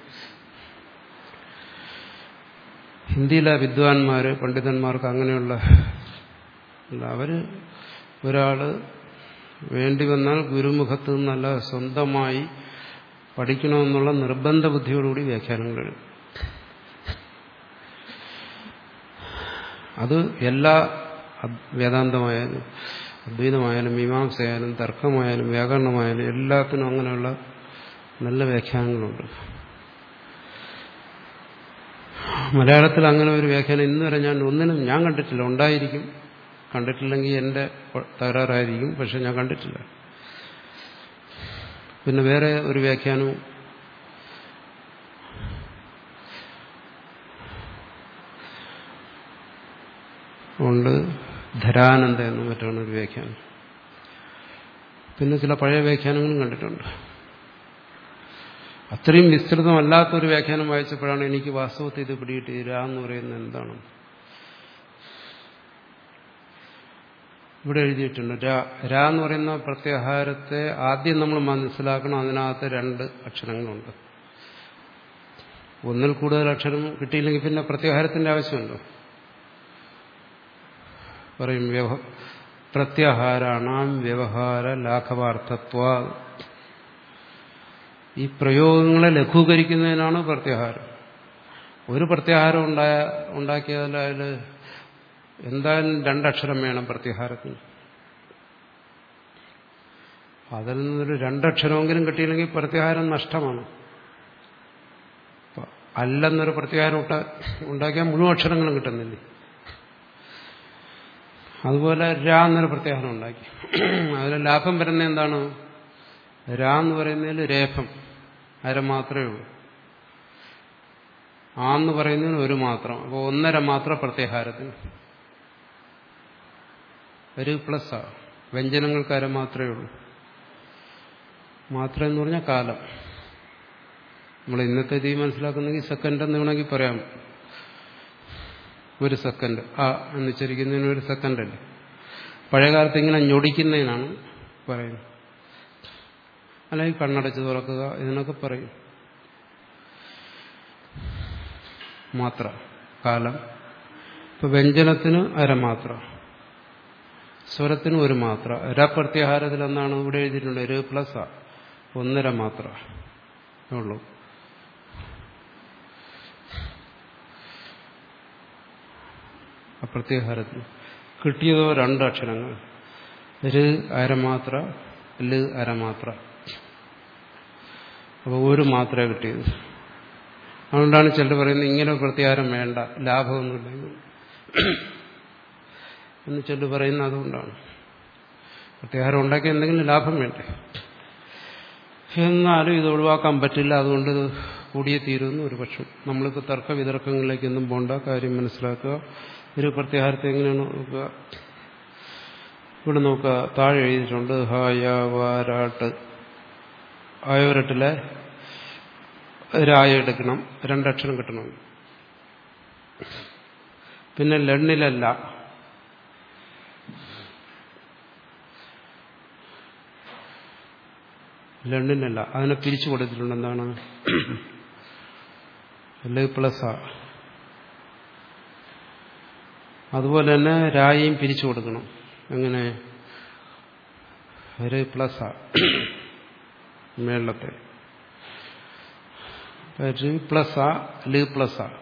Speaker 1: ഹിന്ദിയിലെ വിദ്വാൻമാർ പണ്ഡിതന്മാർക്ക് അങ്ങനെയുള്ള അവർ ഒരാൾ വേണ്ടി വന്നാൽ ഗുരുമുഖത്ത് നിന്നല്ല സ്വന്തമായി പഠിക്കണമെന്നുള്ള നിർബന്ധ ബുദ്ധിയോടുകൂടി വ്യാഖ്യാനങ്ങൾ എഴുതും അത് എല്ലാ വേദാന്തമായാലും അദ്വൈതമായാലും മീമാംസയായാലും തർക്കമായാലും വ്യാകരണമായാലും എല്ലാത്തിനും അങ്ങനെയുള്ള നല്ല വ്യാഖ്യാനങ്ങളുണ്ട് മലയാളത്തിൽ അങ്ങനെ ഒരു വ്യാഖ്യാനം ഇന്ന് വരെ ഞാൻ ഒന്നിനും ഞാൻ കണ്ടിട്ടില്ല ഉണ്ടായിരിക്കും കണ്ടിട്ടില്ലെങ്കിൽ എൻ്റെ തകരാറായിരിക്കും പക്ഷെ ഞാൻ കണ്ടിട്ടില്ല പിന്നെ വേറെ ഒരു വ്യാഖ്യാനവും ഉണ്ട് ധരാനന്ദ എന്നും മറ്റാണ് ഒരു വ്യാഖ്യാനം പിന്നെ ചില പഴയ വ്യാഖ്യാനങ്ങളും കണ്ടിട്ടുണ്ട് അത്രയും വിസ്തൃതമല്ലാത്തൊരു വ്യാഖ്യാനം വായിച്ചപ്പോഴാണ് എനിക്ക് വാസ്തവത്തിൽ ഇത് പിടിയിട്ട് രാ എന്ന് പറയുന്നത് എന്താണ് ഇവിടെ എഴുതിയിട്ടുണ്ട് രാ രാ എന്ന് പറയുന്ന പ്രത്യാഹാരത്തെ ആദ്യം നമ്മൾ മനസ്സിലാക്കണം അതിനകത്ത് രണ്ട് അക്ഷരങ്ങളുണ്ട് ഒന്നിൽ കൂടുതൽ അക്ഷരം കിട്ടിയില്ലെങ്കിൽ പിന്നെ പ്രത്യാഹാരത്തിന്റെ ആവശ്യമുണ്ടോ പറയും വ്യവ പ്രത്യാഹാരാണാം വ്യവഹാര ലാഘവാർത്ഥത്വ ഈ പ്രയോഗങ്ങളെ ലഘൂകരിക്കുന്നതിനാണ് പ്രത്യാഹാരം ഒരു പ്രത്യാഹാരം ഉണ്ടായ ഉണ്ടാക്കിയതിൽ അതിൽ എന്തായാലും രണ്ടക്ഷരം വേണം പ്രത്യാഹാരത്തിന് അതിൽ നിന്നൊരു രണ്ടക്ഷരമെങ്കിലും കിട്ടിയില്ലെങ്കിൽ പ്രത്യാഹാരം നഷ്ടമാണ് അല്ലെന്നൊരു പ്രത്യാഹാരം ഉണ്ടാക്കിയാൽ മുഴുവൻ അക്ഷരങ്ങളും കിട്ടുന്നില്ലേ അതുപോലെ രാ എന്നൊരു പ്രത്യാഹാരം ഉണ്ടാക്കി അതിൽ ലാഭം വരുന്ന എന്താണ് രാ എന്ന് പറയുന്നതിൽ രേഖം അര മാത്രമേ ഉള്ളൂ ആ എന്ന് പറയുന്നതിന് ഒരു മാത്രം അപ്പോൾ ഒന്നര മാത്രം പ്രത്യാഹാരത്തിന് ഒരു പ്ലസ് ആ വ്യഞ്ജനങ്ങൾക്ക് അര മാത്രമേ ഉള്ളൂ മാത്രം എന്ന് പറഞ്ഞാൽ കാലം നമ്മൾ ഇന്നത്തെ രീതി മനസ്സിലാക്കുന്നെങ്കിൽ സെക്കൻഡ് എന്ന് വേണമെങ്കിൽ പറയാം ഒരു സെക്കൻഡ് ആ എന്ന് ഉച്ചരിക്കുന്നതിന് ഒരു സെക്കൻഡ് അല്ലേ പഴയകാലത്ത് ഇങ്ങനെ ഞൊടിക്കുന്നതിനാണ് പറയുന്നത് അല്ലെങ്കിൽ കണ്ണടച്ച് തുറക്കുക ഇതിനൊക്കെ പറയും മാത്ര കാലം ഇപ്പൊ വ്യഞ്ജനത്തിന് അരമാത്ര സ്വരത്തിന് ഒരു മാത്ര രപ്രത്യാഹാരത്തിൽ എന്നാണ് ഇവിടെ എഴുതിയിട്ടുണ്ട് ഒരു പ്ലസ് ആ ഒന്നര മാത്ര ഉള്ളൂ അപ്രത്യാഹാരത്തിൽ കിട്ടിയതോ രണ്ടക്ഷരങ്ങൾ ഒരു അരമാത്ര ല് അരമാത്ര അപ്പോൾ ഒരു മാത്രമേ കിട്ടിയത് അതുകൊണ്ടാണ് ചിലർ പറയുന്നത് ഇങ്ങനെ പ്രത്യാഹാരം വേണ്ട ലാഭമൊന്നുമില്ലെങ്കിൽ എന്ന് ചിലർ പറയുന്നത് അതുകൊണ്ടാണ് പ്രത്യാഹാരം ഉണ്ടാക്കി എന്തെങ്കിലും ലാഭം വേണ്ടേ എന്നാലും ഇത് ഒഴിവാക്കാൻ പറ്റില്ല അതുകൊണ്ട് കൂടിയേ തീരുമെന്ന് ഒരു പക്ഷം നമ്മളിപ്പോൾ തർക്ക വിതർക്കങ്ങളിലേക്കൊന്നും പോണ്ട കാര്യം മനസ്സിലാക്കുക ഒരു പ്രത്യാഹാരത്തെ എങ്ങനെയാണ് നോക്കുക ഇവിടെ നോക്കുക താഴെ എഴുതിയിട്ടുണ്ട് ഹായ വാരാട്ട് ആയോരട്ടിലെ രായ എടുക്കണം രണ്ടക്ഷരം കിട്ടണം പിന്നെ ലണ്ണിലല്ല ലണ്ണിനല്ല അതിനെ പിരിച്ചു കൊടുത്തിട്ടുണ്ട് എന്താണ് ല് പ്ലസ് ആ അതുപോലെ തന്നെ രായയും പിരിച്ചു കൊടുക്കണം എങ്ങനെ ഒരു പ്ലസ് ആ മേളത്തെ ര് പ്ലസ് ആ ല് പ്ലസ് ആ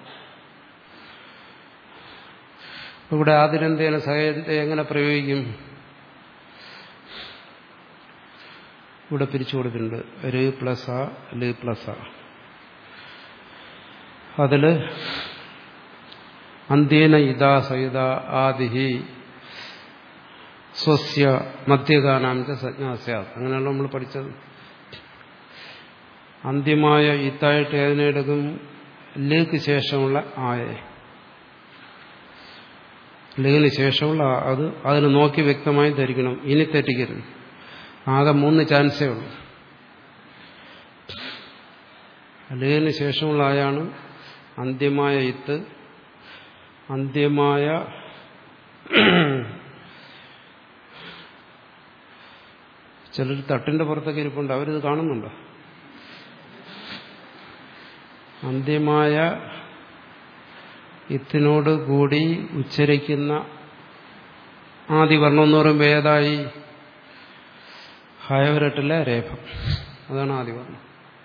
Speaker 1: ഇവിടെ ആതിരന്തേന സഹജത്തെ എങ്ങനെ പ്രയോഗിക്കും ഇവിടെ പിരിച്ചു കൊടുത്തിട്ടുണ്ട് ര് പ്ലസ് ആ ല് പ്ലസ് ആ അതില് അന്ത്യേന ഇതാ സഹിത ആദിഹി സ്വസ്യ മധ്യഗാനാംച സജ്ഞാസ്യ അങ്ങനെയാണ് നമ്മൾ പഠിച്ചത് അന്ത്യമായ ഇത്തായിട്ട് ഏതിനെടുക്കും ലേക്ക് ശേഷമുള്ള ആയെ ലേഖിന് ശേഷമുള്ള അത് അതിന് നോക്കി വ്യക്തമായി ധരിക്കണം ഇനി തെറ്റിക്കരുത് ആകെ മൂന്ന് ചാൻസേ ഉള്ളൂ ലേഖിന് ശേഷമുള്ള ആയാണ് അന്ത്യമായ ഇത്ത് അന്ത്യമായ ചിലർ തട്ടിന്റെ പുറത്തൊക്കെ ഇരിപ്പുണ്ട് അവരിത് കാണുന്നുണ്ടോ അന്ത്യമായ ഇത്തിനോട് കൂടി ഉച്ചരിക്കുന്ന ആദിവർണം എന്ന് പറയുമ്പോൾ ഏതായി ഹയവരട്ടിലെ രേഖം അതാണ് ആദിവർണം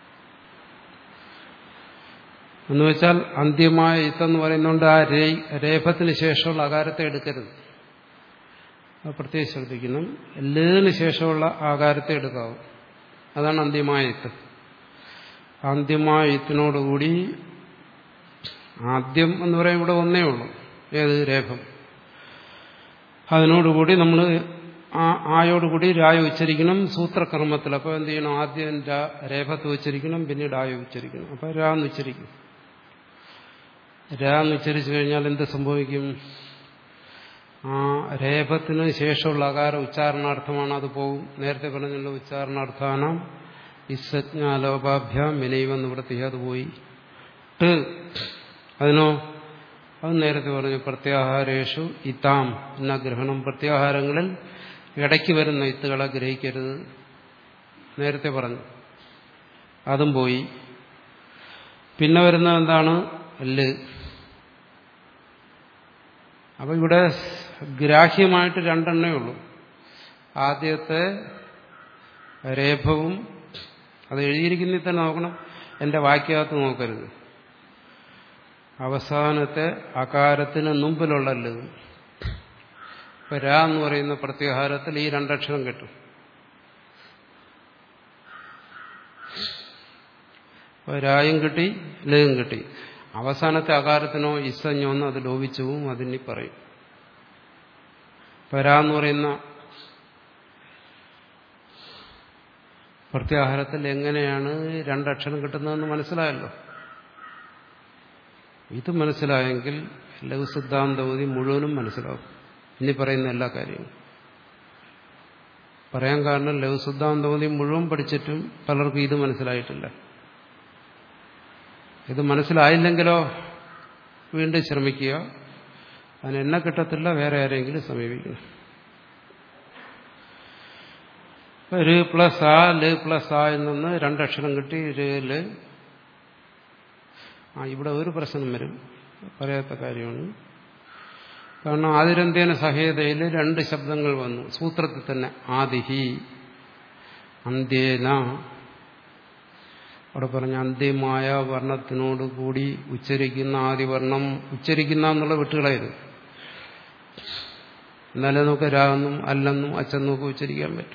Speaker 1: എന്ന് വെച്ചാൽ അന്ത്യമായ ഇത്തെന്ന് പറയുന്നതുകൊണ്ട് ആ രേഖത്തിന് ശേഷമുള്ള ആകാരത്തെ എടുക്കരുത് അത് പ്രത്യേകം ശ്രദ്ധിക്കണം ലേന് ശേഷമുള്ള ആകാരത്തെ എടുക്കാവും അതാണ് അന്ത്യമായ ഇത്ത് അന്ത്യമായ ഇത്തിനോടുകൂടി ആദ്യം എന്ന് പറയാൻ ഇവിടെ ഒന്നേ ഉള്ളൂ ഏത് രേഖം അതിനോടുകൂടി നമ്മൾ ആയോടുകൂടി രായ ഉച്ചരിക്കണം സൂത്രക്രമത്തിൽ അപ്പോൾ എന്ത് ചെയ്യണം ആദ്യം രേഖത്ത് ഉച്ചരിക്കണം പിന്നീട് ആയ ഉച്ചരിക്കണം അപ്പോൾ രാ എന്ന് ഉച്ചരിക്കും രാ എന്ന് ഉച്ചരിച്ചു കഴിഞ്ഞാൽ എന്ത് സംഭവിക്കും ആ രേപത്തിന് ശേഷമുള്ള അകാര ഉച്ചാരണാർത്ഥമാണ് അത് പോകും നേരത്തെ പറഞ്ഞുള്ള ഉച്ചാരണാർത്ഥാനം ഇസജ്ഞാലോപാഭ്യാം വിനൈവ നിവൃത്തി അത് പോയി ട് അതിനോ അത് നേരത്തെ പറഞ്ഞു പ്രത്യാഹാരേഷു ഇത്താം എന്ന ഗ്രഹണം പ്രത്യാഹാരങ്ങളിൽ ഇടയ്ക്ക് വരുന്ന ഇത്തുകളെ ഗ്രഹിക്കരുത് നേരത്തെ പറഞ്ഞു അതും പോയി പിന്നെ വരുന്നത് എന്താണ് ല് അപ്പൊ ഇവിടെ ഗ്രാഹ്യമായിട്ട് രണ്ടെണ്ണേ ഉള്ളൂ ആദ്യത്തെ രേഖവും അത് എഴുതിയിരിക്കുന്നതിൽ തന്നെ നോക്കണം എന്റെ വാക്യകത്ത് നോക്കരുത് അവസാനത്തെ അകാരത്തിന് മുമ്പിലുള്ള ല് ഇപ്പൊ രാ എന്ന് പറയുന്ന പ്രത്യാഹാരത്തിൽ ഈ രണ്ടക്ഷരം കിട്ടും അപ്പൊ രായും കിട്ടി ലയും കിട്ടി അവസാനത്തെ അകാരത്തിനോ ഇസഞ്ഞോ എന്ന് അത് ലോപിച്ചുവും അതിനി പറയും പരാ എന്ന് പറയുന്ന പ്രത്യാഹാരത്തിൽ എങ്ങനെയാണ് രണ്ടക്ഷരം കിട്ടുന്നതെന്ന് മനസ്സിലായല്ലോ ഇത് മനസ്സിലായെങ്കിൽ ലഘു സിദ്ധാന്തവതി മുഴുവനും മനസ്സിലാവും ഇനി പറയുന്ന എല്ലാ കാര്യവും പറയാൻ കാരണം ലഘു സിദ്ധാന്തവതി മുഴുവൻ പഠിച്ചിട്ടും പലർക്കും ഇത് മനസ്സിലായിട്ടില്ല ഇത് മനസ്സിലായില്ലെങ്കിലോ വീണ്ടും ശ്രമിക്കുക അതിന് എന്നെ കിട്ടത്തില്ല വേറെ ആരെങ്കിലും സമീപിക്കണം ര് പ്ലസ് ആ ല് പ്ലസ് ആ നിന്ന് രണ്ടക്ഷരം കിട്ടി ല് ആ ഇവിടെ ഒരു പ്രശ്നം വരും പറയാത്ത കാര്യമാണ് കാരണം ആതിരന്ത്യേന സഹേതയിൽ രണ്ട് ശബ്ദങ്ങൾ വന്നു സൂത്രത്തിൽ തന്നെ ആദിഹി അന്ത്യേന അവിടെ പറഞ്ഞ അന്ത്യമായ വർണ്ണത്തിനോട് കൂടി ഉച്ചരിക്കുന്ന ആദിവർണം ഉച്ചരിക്കുന്ന എന്നുള്ള വിട്ടുകളായത് എന്നാലേ നമുക്ക് രാവെന്നും അല്ലെന്നും അച്ഛനും ഒക്കെ ഉച്ചരിക്കാൻ പറ്റും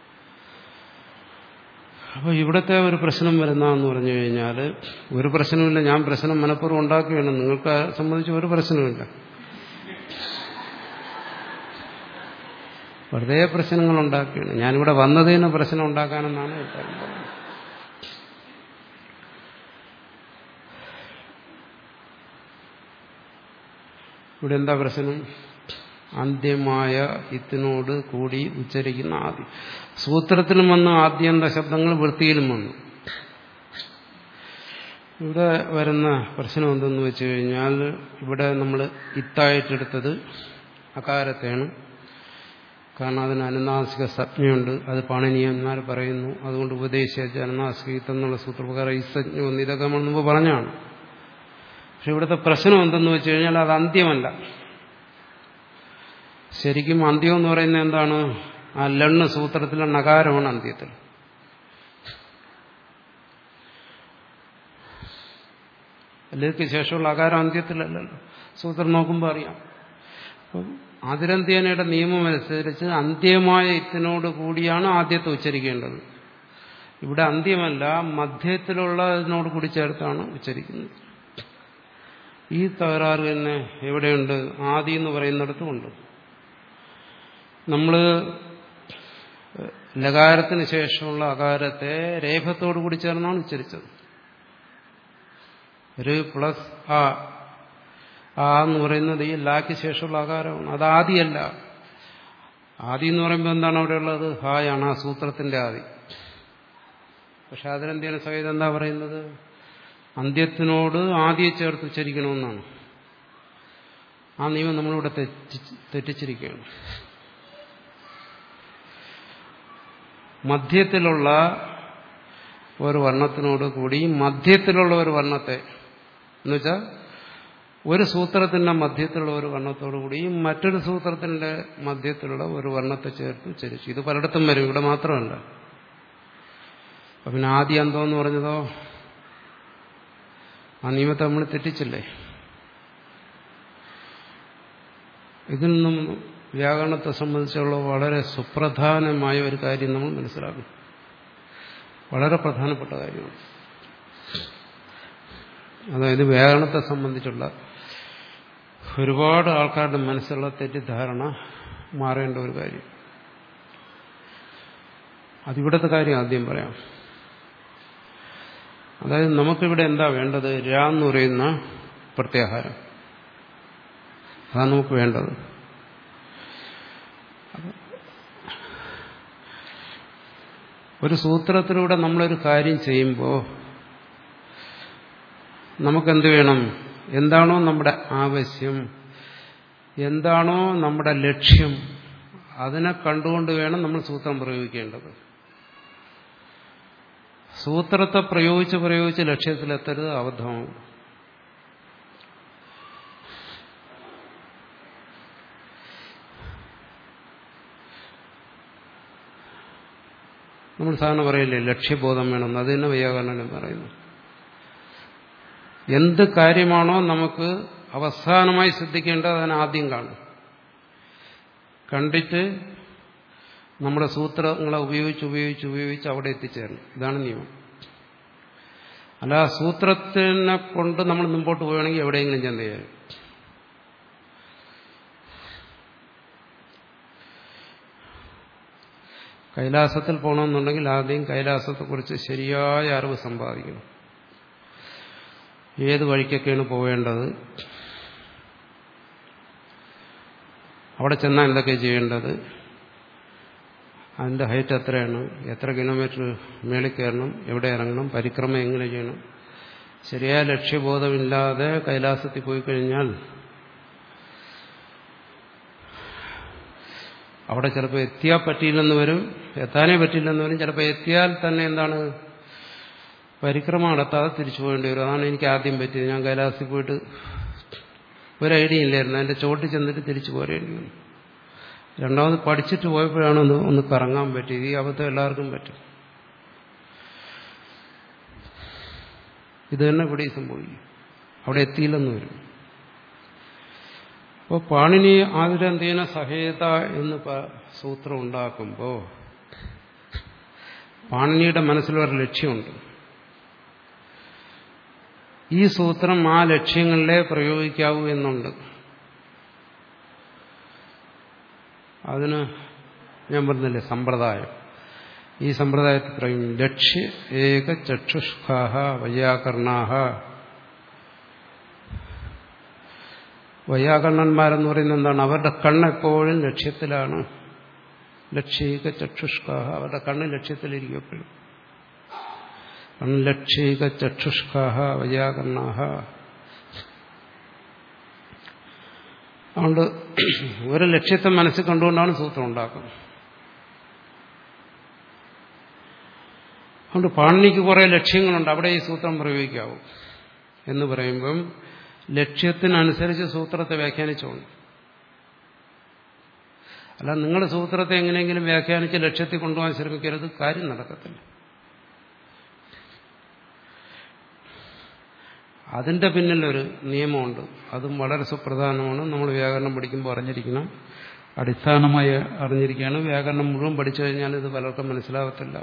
Speaker 1: അപ്പോൾ ഇവിടുത്തെ ഒരു പ്രശ്നം വരുന്നതെന്ന് പറഞ്ഞു കഴിഞ്ഞാൽ ഒരു പ്രശ്നമില്ല ഞാൻ പ്രശ്നം മനഃപൂർവ്വം ഉണ്ടാക്കുകയാണ് നിങ്ങൾക്ക് സംബന്ധിച്ച് ഒരു പ്രശ്നമില്ല വെറുതെ പ്രശ്നങ്ങൾ ഉണ്ടാക്കുകയാണ് ഞാനിവിടെ വന്നതിന് പ്രശ്നം ഉണ്ടാക്കാനെന്നാണ് പറയുന്നത് ഇവിടെ എന്താ പ്രശ്നം അന്ത്യമായ ഇത്തിനോട് കൂടി ഉച്ചരിക്കുന്ന ആദ്യം സൂത്രത്തിലും വന്നു ആദ്യന്ത ശബ്ദങ്ങൾ വൃത്തിയിലും വന്നു ഇവിടെ വരുന്ന പ്രശ്നം എന്തെന്ന് വെച്ച് കഴിഞ്ഞാൽ ഇവിടെ നമ്മൾ ഇത്തായിട്ടെടുത്തത് അകാരത്തെയാണ് കാരണം അതിന് അനുനാസിക സംജ്ഞയുണ്ട് അത് പാണിനീയന്മാർ പറയുന്നു അതുകൊണ്ട് ഉപദേശിച്ച അനുനാസിക എന്നുള്ള സൂത്രപ്രകാരം ഇസജ്ഞ ഒന്ന് ഇതൊക്കെ നമ്മൾ മുമ്പ് പറഞ്ഞാണ് പക്ഷെ ഇവിടുത്തെ പ്രശ്നം എന്തെന്ന് വെച്ച് കഴിഞ്ഞാൽ അത് അന്ത്യമല്ല ശരിക്കും അന്ത്യം എന്ന് പറയുന്നത് എന്താണ് ആ ലണ്ണ് സൂത്രത്തിലെ നകാരമാണ് അന്ത്യത്തിൽ ലേക്ക് ശേഷമുള്ള അകാരം അന്ത്യത്തിലല്ലല്ലോ സൂത്രം നോക്കുമ്പോൾ അറിയാം അപ്പം ആതിരന്ത്യേനയുടെ നിയമം അനുസരിച്ച് അന്ത്യമായ ഇത്തിനോട് കൂടിയാണ് ആദ്യത്തെ ഉച്ചരിക്കേണ്ടത് ഇവിടെ അന്ത്യമല്ല മധ്യത്തിലുള്ളതിനോട് കൂടി ചേർത്താണ് ഉച്ചരിക്കുന്നത് ഈ തകരാറ് തന്നെ എവിടെയുണ്ട് ആദി എന്ന് പറയുന്നിടത്തുമുണ്ട് നമ്മൾ ലകാരത്തിന് ശേഷമുള്ള അകാരത്തെ രേഖത്തോടു കൂടി ചേർന്നാണ് ഉച്ചരിച്ചത് ഒരു പ്ലസ് ആ ആ എന്ന് പറയുന്നത് ഈ ലാക്ക് ശേഷമുള്ള ആകാരമാണ് അത് ആദിയല്ല ആദി എന്ന് പറയുമ്പോൾ എന്താണ് അവിടെ ഉള്ളത് ഹായാണ് ആ സൂത്രത്തിന്റെ ആദി പക്ഷെ അതിനെന്തിനാണ് സഹിതം എന്താ പറയുന്നത് അന്ത്യത്തിനോട് ആദ്യം ചേർത്ത് ഉച്ചരിക്കണമെന്നാണ് ആ നിയമം നമ്മളിവിടെ തെറ്റിച്ചിരിക്കുകയാണ് മധ്യത്തിലുള്ള ഒരു വർണ്ണത്തിനോട് കൂടി മധ്യത്തിലുള്ള ഒരു വർണ്ണത്തെ എന്നുവെച്ചാൽ ഒരു സൂത്രത്തിന്റെ മധ്യത്തിലുള്ള ഒരു വർണ്ണത്തോടു കൂടി മറ്റൊരു സൂത്രത്തിന്റെ മധ്യത്തിലുള്ള ഒരു വർണ്ണത്തെ ചേർത്ത് ഉച്ചരിച്ചു ഇത് പലയിടത്തും വരും ഇവിടെ മാത്രമല്ല അപ്പൊ പിന്നെ ആദ്യ അന്തം എന്ന് പറഞ്ഞതോ ആ നിയമത്തെ നമ്മൾ തെറ്റിച്ചില്ലേ ഇതിൽ നിന്നും വ്യാകരണത്തെ സംബന്ധിച്ചുള്ള വളരെ സുപ്രധാനമായ ഒരു കാര്യം നമ്മൾ മനസ്സിലാക്കും വളരെ പ്രധാനപ്പെട്ട കാര്യമാണ് അതായത് വ്യാകരണത്തെ സംബന്ധിച്ചുള്ള ഒരുപാട് ആൾക്കാരുടെ മനസ്സിലുള്ള തെറ്റിദ്ധാരണ മാറേണ്ട ഒരു കാര്യം അതിവിടുത്തെ കാര്യം ആദ്യം പറയാം അതായത് നമുക്കിവിടെ എന്താ വേണ്ടത് രാ എന്ന് പറയുന്ന പ്രത്യാഹാരം അതാണ് നമുക്ക് വേണ്ടത് ഒരു സൂത്രത്തിലൂടെ നമ്മളൊരു കാര്യം ചെയ്യുമ്പോൾ നമുക്കെന്ത് വേണം എന്താണോ നമ്മുടെ ആവശ്യം എന്താണോ നമ്മുടെ ലക്ഷ്യം അതിനെ കണ്ടുകൊണ്ട് വേണം നമ്മൾ സൂത്രം പ്രയോഗിക്കേണ്ടത് സൂത്രത്തെ പ്രയോഗിച്ച് പ്രയോഗിച്ച് ലക്ഷ്യത്തിലെത്തരുത് അബദ്ധമാവും നമ്മൾ സാധാരണ പറയില്ലേ ലക്ഷ്യബോധം വേണം അത് തന്നെ വൈയാകരണൻ പറയുന്നു എന്ത് കാര്യമാണോ നമുക്ക് അവസാനമായി ശ്രദ്ധിക്കേണ്ടത് അതിനെ ആദ്യം കാണും കണ്ടിട്ട് നമ്മുടെ സൂത്രങ്ങളെ ഉപയോഗിച്ച് ഉപയോഗിച്ച് ഉപയോഗിച്ച് അവിടെ എത്തിച്ചേരണം ഇതാണ് നിയമം അല്ല സൂത്രത്തിനെ കൊണ്ട് നമ്മൾ മുമ്പോട്ട് പോവുകയാണെങ്കിൽ എവിടെയെങ്കിലും ചെന്ന് ചേരും കൈലാസത്തിൽ പോകണമെന്നുണ്ടെങ്കിൽ ആദ്യം കൈലാസത്തെക്കുറിച്ച് ശരിയായ അറിവ് സമ്പാദിക്കണം ഏത് വഴിക്കൊക്കെയാണ് പോവേണ്ടത് അവിടെ ചെന്നാൽ എന്തൊക്കെ ചെയ്യേണ്ടത് അതിൻ്റെ ഹൈറ്റ് എത്രയാണ് എത്ര കിലോമീറ്റർ മേളിൽ കയറണം എവിടെ ഇറങ്ങണം പരിക്രമം എങ്ങനെ ചെയ്യണം ശരിയായ ലക്ഷ്യബോധമില്ലാതെ കൈലാസത്തിൽ പോയി കഴിഞ്ഞാൽ അവിടെ ചിലപ്പോൾ എത്തിയാൽ പറ്റിയില്ലെന്ന് വരും എത്താനേ പറ്റില്ലെന്ന് വരും ചിലപ്പോൾ എത്തിയാൽ തന്നെ എന്താണ് പരിക്രമം നടത്താതെ തിരിച്ചു പോകേണ്ടി വരും അതാണ് എനിക്ക് ആദ്യം പറ്റിയത് ഞാൻ കൈലാസത്തിൽ പോയിട്ട് ഒരു ഐഡിയ ഇല്ലായിരുന്നു അതിൻ്റെ ചോട്ടിൽ ചെന്നിട്ട് തിരിച്ചു പോരേണ്ടി വന്നു രണ്ടാമത് പഠിച്ചിട്ട് പോയപ്പോഴാണ് ഒന്ന് ഒന്ന് കറങ്ങാൻ പറ്റിയത് ഈ അബദ്ധം എല്ലാവർക്കും പറ്റും ഇത് തന്നെ ഇവിടെ സംഭവിക്കും അവിടെ എത്തിയില്ലെന്ന് വരും അപ്പോൾ പാണിനി ആതിരന്തീന സഹേത എന്ന് സൂത്രം ഉണ്ടാക്കുമ്പോൾ പാണിനിയുടെ മനസ്സിലൊരു ലക്ഷ്യമുണ്ട് ഈ സൂത്രം ആ ലക്ഷ്യങ്ങളിലെ പ്രയോഗിക്കാവൂ എന്നുണ്ട് അതിന് ഞാൻ പറഞ്ഞില്ലേ സമ്പ്രദായം ഈ സമ്പ്രദായത്തിൽ പറയും ലക്ഷ്യ ഏക ചക്ഷുഷ്കാഹ വൈയാകരണാഹ വൈയാകരണന്മാരെന്ന് പറയുന്നത് എന്താണ് അവരുടെ കണ്ണ് എപ്പോഴും ലക്ഷ്യത്തിലാണ് ലക്ഷ്യേക ചക്ഷുഷ്കാഹ അവരുടെ കണ്ണ് ലക്ഷ്യത്തിലിരിക്കും എപ്പോഴും കൺലക്ഷേക ചക്ഷുഷ്കാഹ വൈയാകരണാഹ അതുകൊണ്ട് ഒരു ലക്ഷ്യത്തെ മനസ്സിൽ കണ്ടുകൊണ്ടാണ് സൂത്രം ഉണ്ടാക്കുന്നത് അതുകൊണ്ട് പാണിനിക്ക് കുറേ ലക്ഷ്യങ്ങളുണ്ട് അവിടെ ഈ സൂത്രം പ്രയോഗിക്കാവൂ എന്ന് പറയുമ്പം ലക്ഷ്യത്തിനനുസരിച്ച് സൂത്രത്തെ വ്യാഖ്യാനിച്ചോളൂ അല്ല നിങ്ങളുടെ സൂത്രത്തെ എങ്ങനെയെങ്കിലും വ്യാഖ്യാനിച്ച് ലക്ഷ്യത്തിൽ കൊണ്ടുപോകാൻ ശ്രമിക്കരുത് കാര്യം നടക്കത്തില്ല അതിന്റെ പിന്നിലൊരു നിയമമുണ്ട് അതും വളരെ സുപ്രധാനമാണ് നമ്മൾ വ്യാകരണം പഠിക്കുമ്പോൾ അറിഞ്ഞിരിക്കണം അടിസ്ഥാനമായി അറിഞ്ഞിരിക്കുകയാണ് വ്യാകരണം മുഴുവൻ പഠിച്ചു കഴിഞ്ഞാൽ ഇത് പലർക്കും മനസ്സിലാകത്തില്ല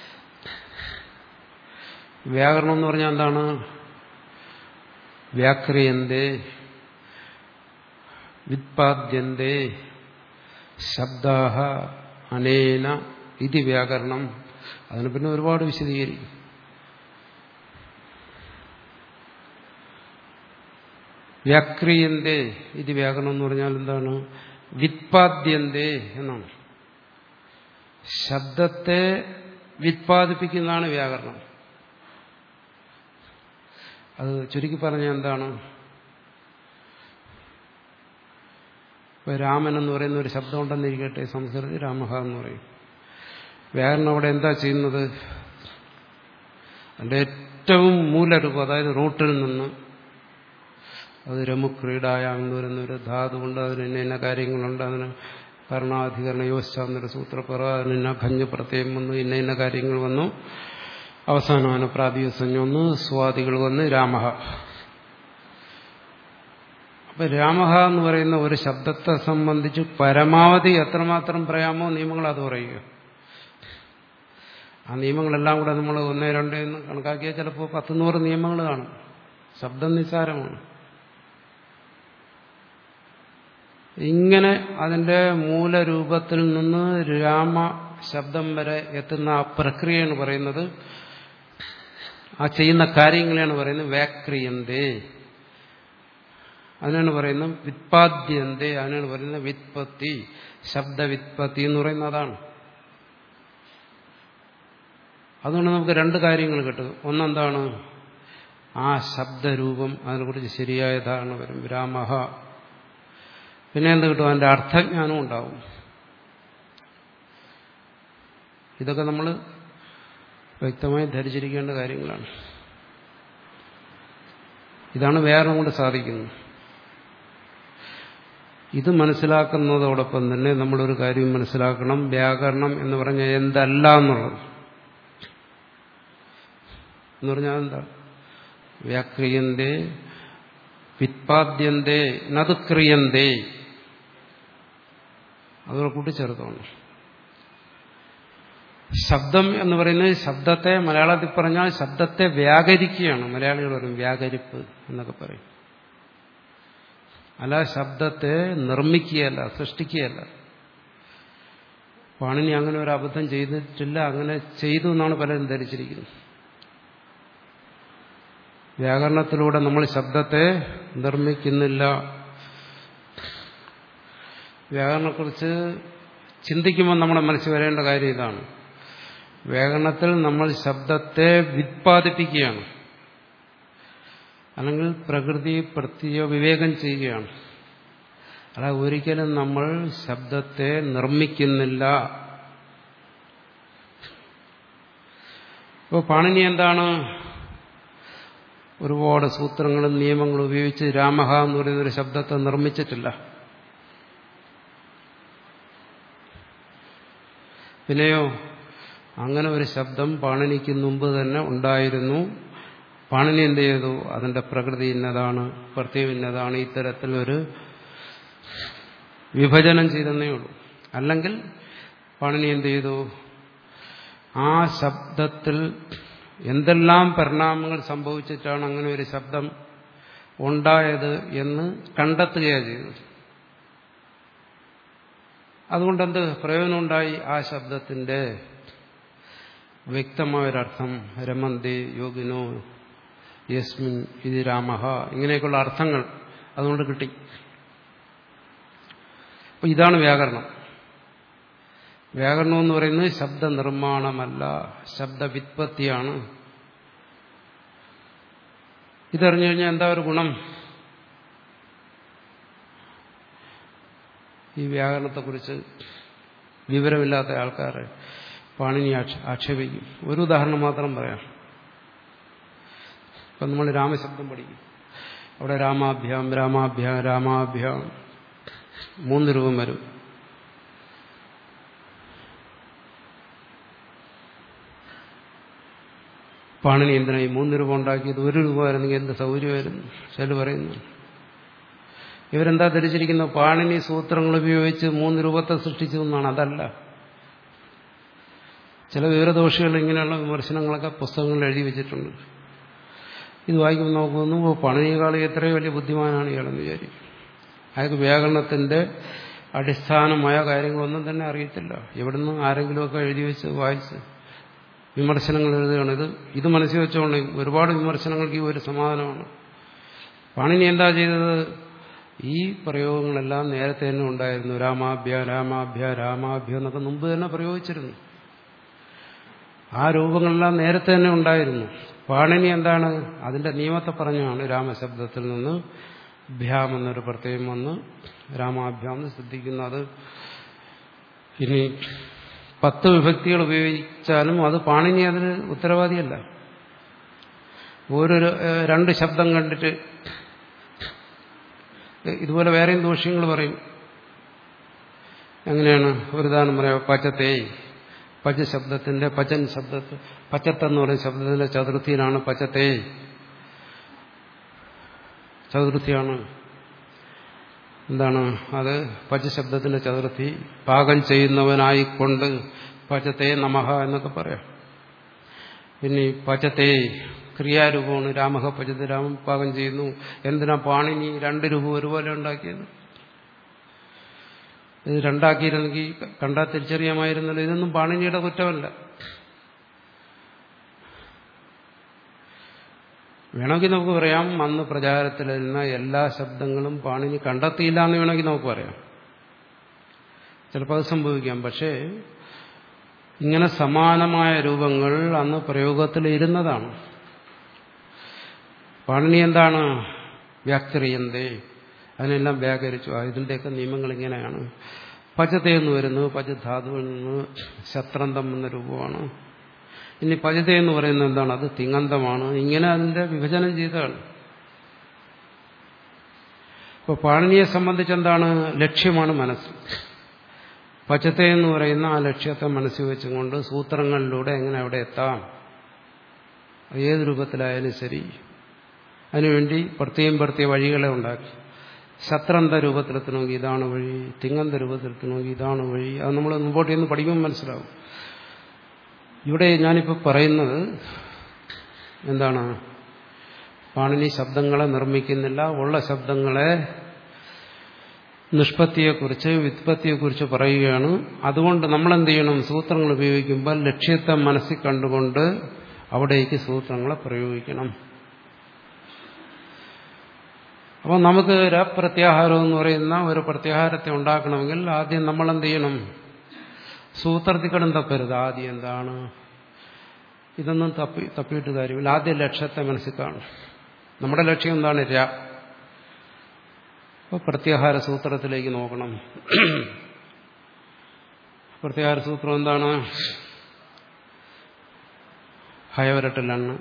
Speaker 1: വ്യാകരണം എന്ന് പറഞ്ഞാൽ എന്താണ് വ്യാക്രിയന്തേ വിത്പാദ്യന്തേ ശബ്ദാഹ അനേന ഇത് വ്യാകരണം അതിന് പിന്നെ ഒരുപാട് വിശദീകരിക്കും വ്യാക്രിയന്തേ ഇത് വ്യാകരണം എന്ന് പറഞ്ഞാൽ എന്താണ് വിത്പാദ്യന്തേ എന്നാണ് ശബ്ദത്തെ വിത്പാദിപ്പിക്കുന്നതാണ് വ്യാകരണം അത് ചുരുക്കി പറഞ്ഞാൽ എന്താണ് ഇപ്പൊ രാമൻ എന്ന് പറയുന്ന ഒരു ശബ്ദം ഉണ്ടെന്നിരിക്കട്ടെ സംസ്കൃതി രാമഹ എന്ന് പറയും വ്യാകരണം അവിടെ എന്താ ചെയ്യുന്നത് അതിന്റെ ഏറ്റവും മൂലരൂപം അതായത് റൂട്ടിൽ നിന്ന് അത് രമുക്രീഡായ എന്ന് പറയുന്ന ഒരു ധാതുകൊണ്ട് അതിന് ഇന്ന ഇന്ന കാര്യങ്ങളുണ്ട് അതിന് കർണാധികരണ യോശാന്നൊരു സൂത്രപ്രകാരം അതിന് ഇന്ന ഖഞ്ഞ് പ്രത്യേകം വന്നു ഇന്ന ഇന്ന കാര്യങ്ങൾ വന്നു അവസാനമാണ് പ്രാതിസഞ്ജം വന്ന് സ്വാദികൾ വന്ന് രാമഹ അപ്പൊ രാമഹ എന്ന് പറയുന്ന ഒരു ശബ്ദത്തെ സംബന്ധിച്ച് പരമാവധി എത്രമാത്രം പറയാമോ നിയമങ്ങൾ അത് പറയുക ആ നിയമങ്ങളെല്ലാം കൂടെ നമ്മൾ ഒന്ന് രണ്ട് എന്ന് കണക്കാക്കിയാൽ ചിലപ്പോൾ പത്ത് നൂറ് നിയമങ്ങൾ കാണും ശബ്ദം നിസ്സാരമാണ് ഇങ്ങനെ അതിന്റെ മൂലരൂപത്തിൽ നിന്ന് രാമ ശബ്ദം വരെ എത്തുന്ന ആ പ്രക്രിയയാണ് പറയുന്നത് ആ ചെയ്യുന്ന കാര്യങ്ങളെയാണ് പറയുന്നത് വ്യാക്രിയന്തേ അതിനാണ് പറയുന്നത് വിത്പാദ്യന്തേ അതിനാണ് പറയുന്നത് വിത്പത്തി ശബ്ദവിത്പത്തി എന്ന് പറയുന്നത് അതാണ് അതുകൊണ്ട് നമുക്ക് രണ്ട് കാര്യങ്ങൾ കിട്ടും ഒന്നെന്താണ് ആ ശബ്ദരൂപം അതിനെക്കുറിച്ച് ശരിയായ ധാരണ വരും വിരാമഹ പിന്നെ എന്ത് കിട്ടും അതിൻ്റെ അർത്ഥജ്ഞാനം ഉണ്ടാവും ഇതൊക്കെ നമ്മൾ വ്യക്തമായി ധരിച്ചിരിക്കേണ്ട കാര്യങ്ങളാണ് ഇതാണ് വ്യാകരണം കൊണ്ട് സാധിക്കുന്നത് ഇത് മനസ്സിലാക്കുന്നതോടൊപ്പം തന്നെ നമ്മളൊരു കാര്യം മനസ്സിലാക്കണം വ്യാകരണം എന്ന് പറഞ്ഞാൽ എന്തല്ല എന്നുള്ളത് എന്ന് പറഞ്ഞാൽ എന്താ വ്യാക്രിയന്തേ വിത്പാദ്യന്തേ നത് ക്രിയന്തേ അതോടെ കൂട്ടിച്ചേർത്തോണം ശബ്ദം എന്ന് പറയുന്നത് ശബ്ദത്തെ മലയാളത്തിൽ പറഞ്ഞാൽ ശബ്ദത്തെ വ്യാകരിക്കുകയാണ് മലയാളികൾ പറയും വ്യാകരിപ്പ് എന്നൊക്കെ പറയും അല്ല ശബ്ദത്തെ നിർമ്മിക്കുകയല്ല സൃഷ്ടിക്കുകയല്ല പാണിനി അങ്ങനെ ഒരു അബദ്ധം ചെയ്തിട്ടില്ല അങ്ങനെ ചെയ്തു എന്നാണ് പലരും ധരിച്ചിരിക്കുന്നത് വ്യാകരണത്തിലൂടെ നമ്മൾ ശബ്ദത്തെ നിർമ്മിക്കുന്നില്ല വ്യാകരണത്തെക്കുറിച്ച് ചിന്തിക്കുമ്പോൾ നമ്മുടെ മനസ്സിൽ വരേണ്ട കാര്യം ഇതാണ് വ്യാകരണത്തിൽ നമ്മൾ ശബ്ദത്തെ വിത്പാദിപ്പിക്കുകയാണ് അല്ലെങ്കിൽ പ്രകൃതി പ്രത്യ വിവേകം ചെയ്യുകയാണ് അല്ല ഒരിക്കലും നമ്മൾ ശബ്ദത്തെ നിർമ്മിക്കുന്നില്ല ഇപ്പോൾ പാണിനി എന്താണ് ഒരുപാട് സൂത്രങ്ങളും നിയമങ്ങളും ഉപയോഗിച്ച് രാമഹ എന്ന് പറയുന്ന ഒരു ശബ്ദത്തെ നിർമ്മിച്ചിട്ടില്ല പിന്നെയോ അങ്ങനെ ഒരു ശബ്ദം പാണിനിക്ക് മുമ്പ് തന്നെ ഉണ്ടായിരുന്നു പാണിനി എന്ത് ചെയ്തു അതിന്റെ പ്രകൃതി ഇന്നതാണ് പ്രത്യേകം ഇന്നതാണ് ഇത്തരത്തിൽ ഒരു വിഭജനം ചെയ്തെന്നേ ഉള്ളൂ അല്ലെങ്കിൽ പാണിനി എന്ത് ചെയ്തു ആ ശബ്ദത്തിൽ എന്തെല്ലാം പരിണാമങ്ങൾ സംഭവിച്ചിട്ടാണ് അങ്ങനെ ഒരു ശബ്ദം ഉണ്ടായത് എന്ന് കണ്ടെത്തുകയാണ് ചെയ്തത് അതുകൊണ്ടെന്ത് പ്രയോജനമുണ്ടായി ആ ശബ്ദത്തിന്റെ വ്യക്തമായൊരർത്ഥം രമന്തി യോഗിനോ യസ്മിൻ ഇത് രാമഹ ഇങ്ങനെയൊക്കെയുള്ള അർത്ഥങ്ങൾ അതുകൊണ്ട് കിട്ടി അപ്പൊ ഇതാണ് വ്യാകരണം വ്യാകരണം എന്ന് പറയുന്നത് ശബ്ദ നിർമ്മാണമല്ല ശബ്ദവിത്പത്തിയാണ് ഇതറിഞ്ഞു കഴിഞ്ഞാൽ എന്താ ഒരു ഗുണം ഈ വ്യാകരണത്തെക്കുറിച്ച് വിവരമില്ലാത്ത ആൾക്കാരെ പാണിനി ആക്ഷേപിക്കും ഒരു ഉദാഹരണം മാത്രം പറയാം ഇപ്പം നമ്മൾ രാമശബ്ദം പഠിക്കും അവിടെ രാമാഭ്യാം രാമാഭ്യാം രാമാഭ്യാം മൂന്ന് രൂപം വരും പാണിനി എന്തിനാ ഈ മൂന്ന് രൂപ ഉണ്ടാക്കിയത് ഒരു രൂപ ആയിരുന്നെങ്കിൽ എന്ത് സൗകര്യമായിരുന്നു ചില പറയുന്നു ഇവരെന്താ ധരിച്ചിരിക്കുന്നത് പാണിനി സൂത്രങ്ങൾ ഉപയോഗിച്ച് മൂന്ന് രൂപത്തെ സൃഷ്ടിച്ചു എന്നാണ് അതല്ല ചില വിവരദോഷികൾ ഇങ്ങനെയുള്ള വിമർശനങ്ങളൊക്കെ പുസ്തകങ്ങളിൽ എഴുതി വെച്ചിട്ടുണ്ട് ഇത് വായിക്കുമ്പോൾ നമുക്ക് തോന്നുന്നു പണിയേക്കാൾ എത്രയോ വലിയ ബുദ്ധിമാനാണ് ഇയാളെന്ന് വിചാരിക്കും അയാൾക്ക് വ്യാകരണത്തിന്റെ അടിസ്ഥാനമായ കാര്യങ്ങളൊന്നും തന്നെ അറിയത്തില്ല എവിടുന്ന് ആരെങ്കിലുമൊക്കെ എഴുതി വെച്ച് വായിച്ച് വിമർശനങ്ങൾ എഴുതുകയാണ് ഇത് ഇത് മനസ്സിൽ വെച്ചുകൊണ്ട് ഒരുപാട് വിമർശനങ്ങൾക്ക് ഈ ഒരു സമാധാനമാണ് പാണിനി എന്താ ചെയ്തത് ഈ പ്രയോഗങ്ങളെല്ലാം നേരത്തെ തന്നെ ഉണ്ടായിരുന്നു രാമാഭ്യ രാമാഭ്യ രാമാഭ്യ എന്നൊക്കെ മുമ്പ് തന്നെ പ്രയോഗിച്ചിരുന്നു ആ രൂപങ്ങളെല്ലാം നേരത്തെ തന്നെ ഉണ്ടായിരുന്നു പാണിനി എന്താണ് അതിന്റെ നിയമത്തെ പറഞ്ഞാണ് രാമശബ്ദത്തിൽ നിന്ന് ഭ്യാം എന്നൊരു പ്രത്യയം വന്ന് രാമാഭ്യാം എന്ന് ശ്രദ്ധിക്കുന്നത് ഇനി പത്ത് വിഭക്തികൾ ഉപയോഗിച്ചാലും അത് പാണിനി അതിന് ഉത്തരവാദിയല്ല ഓരോ രണ്ട് ശബ്ദം കണ്ടിട്ട് ഇതുപോലെ വേറെയും ദോഷ്യങ്ങൾ പറയും എങ്ങനെയാണ് ഒരു ഉദാഹരണം പറയാം പച്ചത്തേ പച്ച ശബ്ദത്തിന്റെ പച്ചൻ ശബ്ദത്തിൽ പച്ചത്തെന്ന് പറയുന്ന ശബ്ദത്തിന്റെ ചതുർത്ഥിയിലാണ് പച്ചത്തേ ചതുർത്ഥിയാണ് എന്താണ് അത് പച്ചശബ്ദത്തിന്റെ ചതുർത്ഥി പാകം ചെയ്യുന്നവനായിക്കൊണ്ട് പച്ചത്തെ നമഹ എന്നൊക്കെ പറയാം പിന്നെ പച്ചത്തെ ക്രിയാരൂപമാണ് രാമഹ പച്ചത്തെ രാമൻ പാകം ചെയ്യുന്നു എന്തിനാ പാണിനി രണ്ട് രൂപം ഒരുപോലെ ഉണ്ടാക്കിയത് ഇത് രണ്ടാക്കിയിരുന്നെങ്കിൽ കണ്ടാൽ തിരിച്ചറിയാമായിരുന്നല്ലോ ഇതൊന്നും പാണിനിയുടെ കുറ്റമല്ല വേണമെങ്കിൽ നമുക്ക് പറയാം അന്ന് പ്രചാരത്തിലിരുന്ന എല്ലാ ശബ്ദങ്ങളും പാണിനി കണ്ടെത്തിയില്ല എന്ന് വേണമെങ്കിൽ നമുക്ക് പറയാം ചിലപ്പോൾ അത് സംഭവിക്കാം പക്ഷേ ഇങ്ങനെ സമാനമായ രൂപങ്ങൾ അന്ന് പ്രയോഗത്തിൽ ഇരുന്നതാണ് പാണിനി എന്താണ് വ്യാക്തറിയന്തേ അതിനെല്ലാം വ്യാകരിച്ചു ആ ഇതിൻ്റെയൊക്കെ നിയമങ്ങൾ ഇങ്ങനെയാണ് പചത എന്ന് വരുന്നത് പചധാതുവിൽ നിന്ന് ശത്രന്തം എന്ന രൂപമാണ് ഇനി പചത എന്ന് പറയുന്നത് എന്താണ് അത് തിങ്ങന്തമാണ് ഇങ്ങനെ അതിന്റെ വിഭജനം ചെയ്തതാണ് ഇപ്പോൾ പാണിനിയെ സംബന്ധിച്ച് എന്താണ് ലക്ഷ്യമാണ് മനസ്സ് പച്ചത്ത എന്ന് പറയുന്ന ആ ലക്ഷ്യത്തെ മനസ്സിൽ വെച്ചുകൊണ്ട് സൂത്രങ്ങളിലൂടെ എങ്ങനെ അവിടെ എത്താം ഏത് രൂപത്തിലായാലും ശരി അതിനുവേണ്ടി പ്രത്യേകം പ്രത്യേക വഴികളെ ഉണ്ടാക്കി ശത്രന്ത രൂപത്തിലെത്തണമെങ്കിൽ ഇതാണ് വഴി തിങ്ങന്ത രൂപത്തിലെത്തണമെങ്കിൽ ഇതാണ് വഴി അത് നമ്മൾ മുമ്പോട്ട് ചെന്ന് പഠിക്കുമ്പോൾ മനസ്സിലാവും ഇവിടെ ഞാനിപ്പോൾ പറയുന്നത് എന്താണ് പാണിനി ശബ്ദങ്ങളെ നിർമ്മിക്കുന്നില്ല ഉള്ള ശബ്ദങ്ങളെ നിഷ്പത്തിയെക്കുറിച്ച് വ്യുത്പത്തിയെക്കുറിച്ച് പറയുകയാണ് അതുകൊണ്ട് നമ്മൾ എന്ത് ചെയ്യണം സൂത്രങ്ങൾ ഉപയോഗിക്കുമ്പോൾ ലക്ഷ്യത്തെ മനസ്സിൽ കണ്ടുകൊണ്ട് അവിടേക്ക് സൂത്രങ്ങളെ പ്രയോഗിക്കണം അപ്പോൾ നമുക്ക് രപ്രത്യാഹാരം എന്ന് പറയുന്ന ഒരു പ്രത്യാഹാരത്തെ ഉണ്ടാക്കണമെങ്കിൽ ആദ്യം നമ്മൾ എന്ത് ചെയ്യണം സൂത്രത്തിൽ കിടം തപ്പരുത് ആദ്യം എന്താണ് ഇതൊന്നും തപ്പി തപ്പിയിട്ട് കാര്യമില്ല ആദ്യം ലക്ഷ്യത്തെ മനസ്സിൽ കാണും നമ്മുടെ ലക്ഷ്യം എന്താണ് ര അപ്പോൾ പ്രത്യാഹാര സൂത്രത്തിലേക്ക് നോക്കണം പ്രത്യാഹാര സൂത്രം എന്താണ് ഹയവരട്ടിലാണ്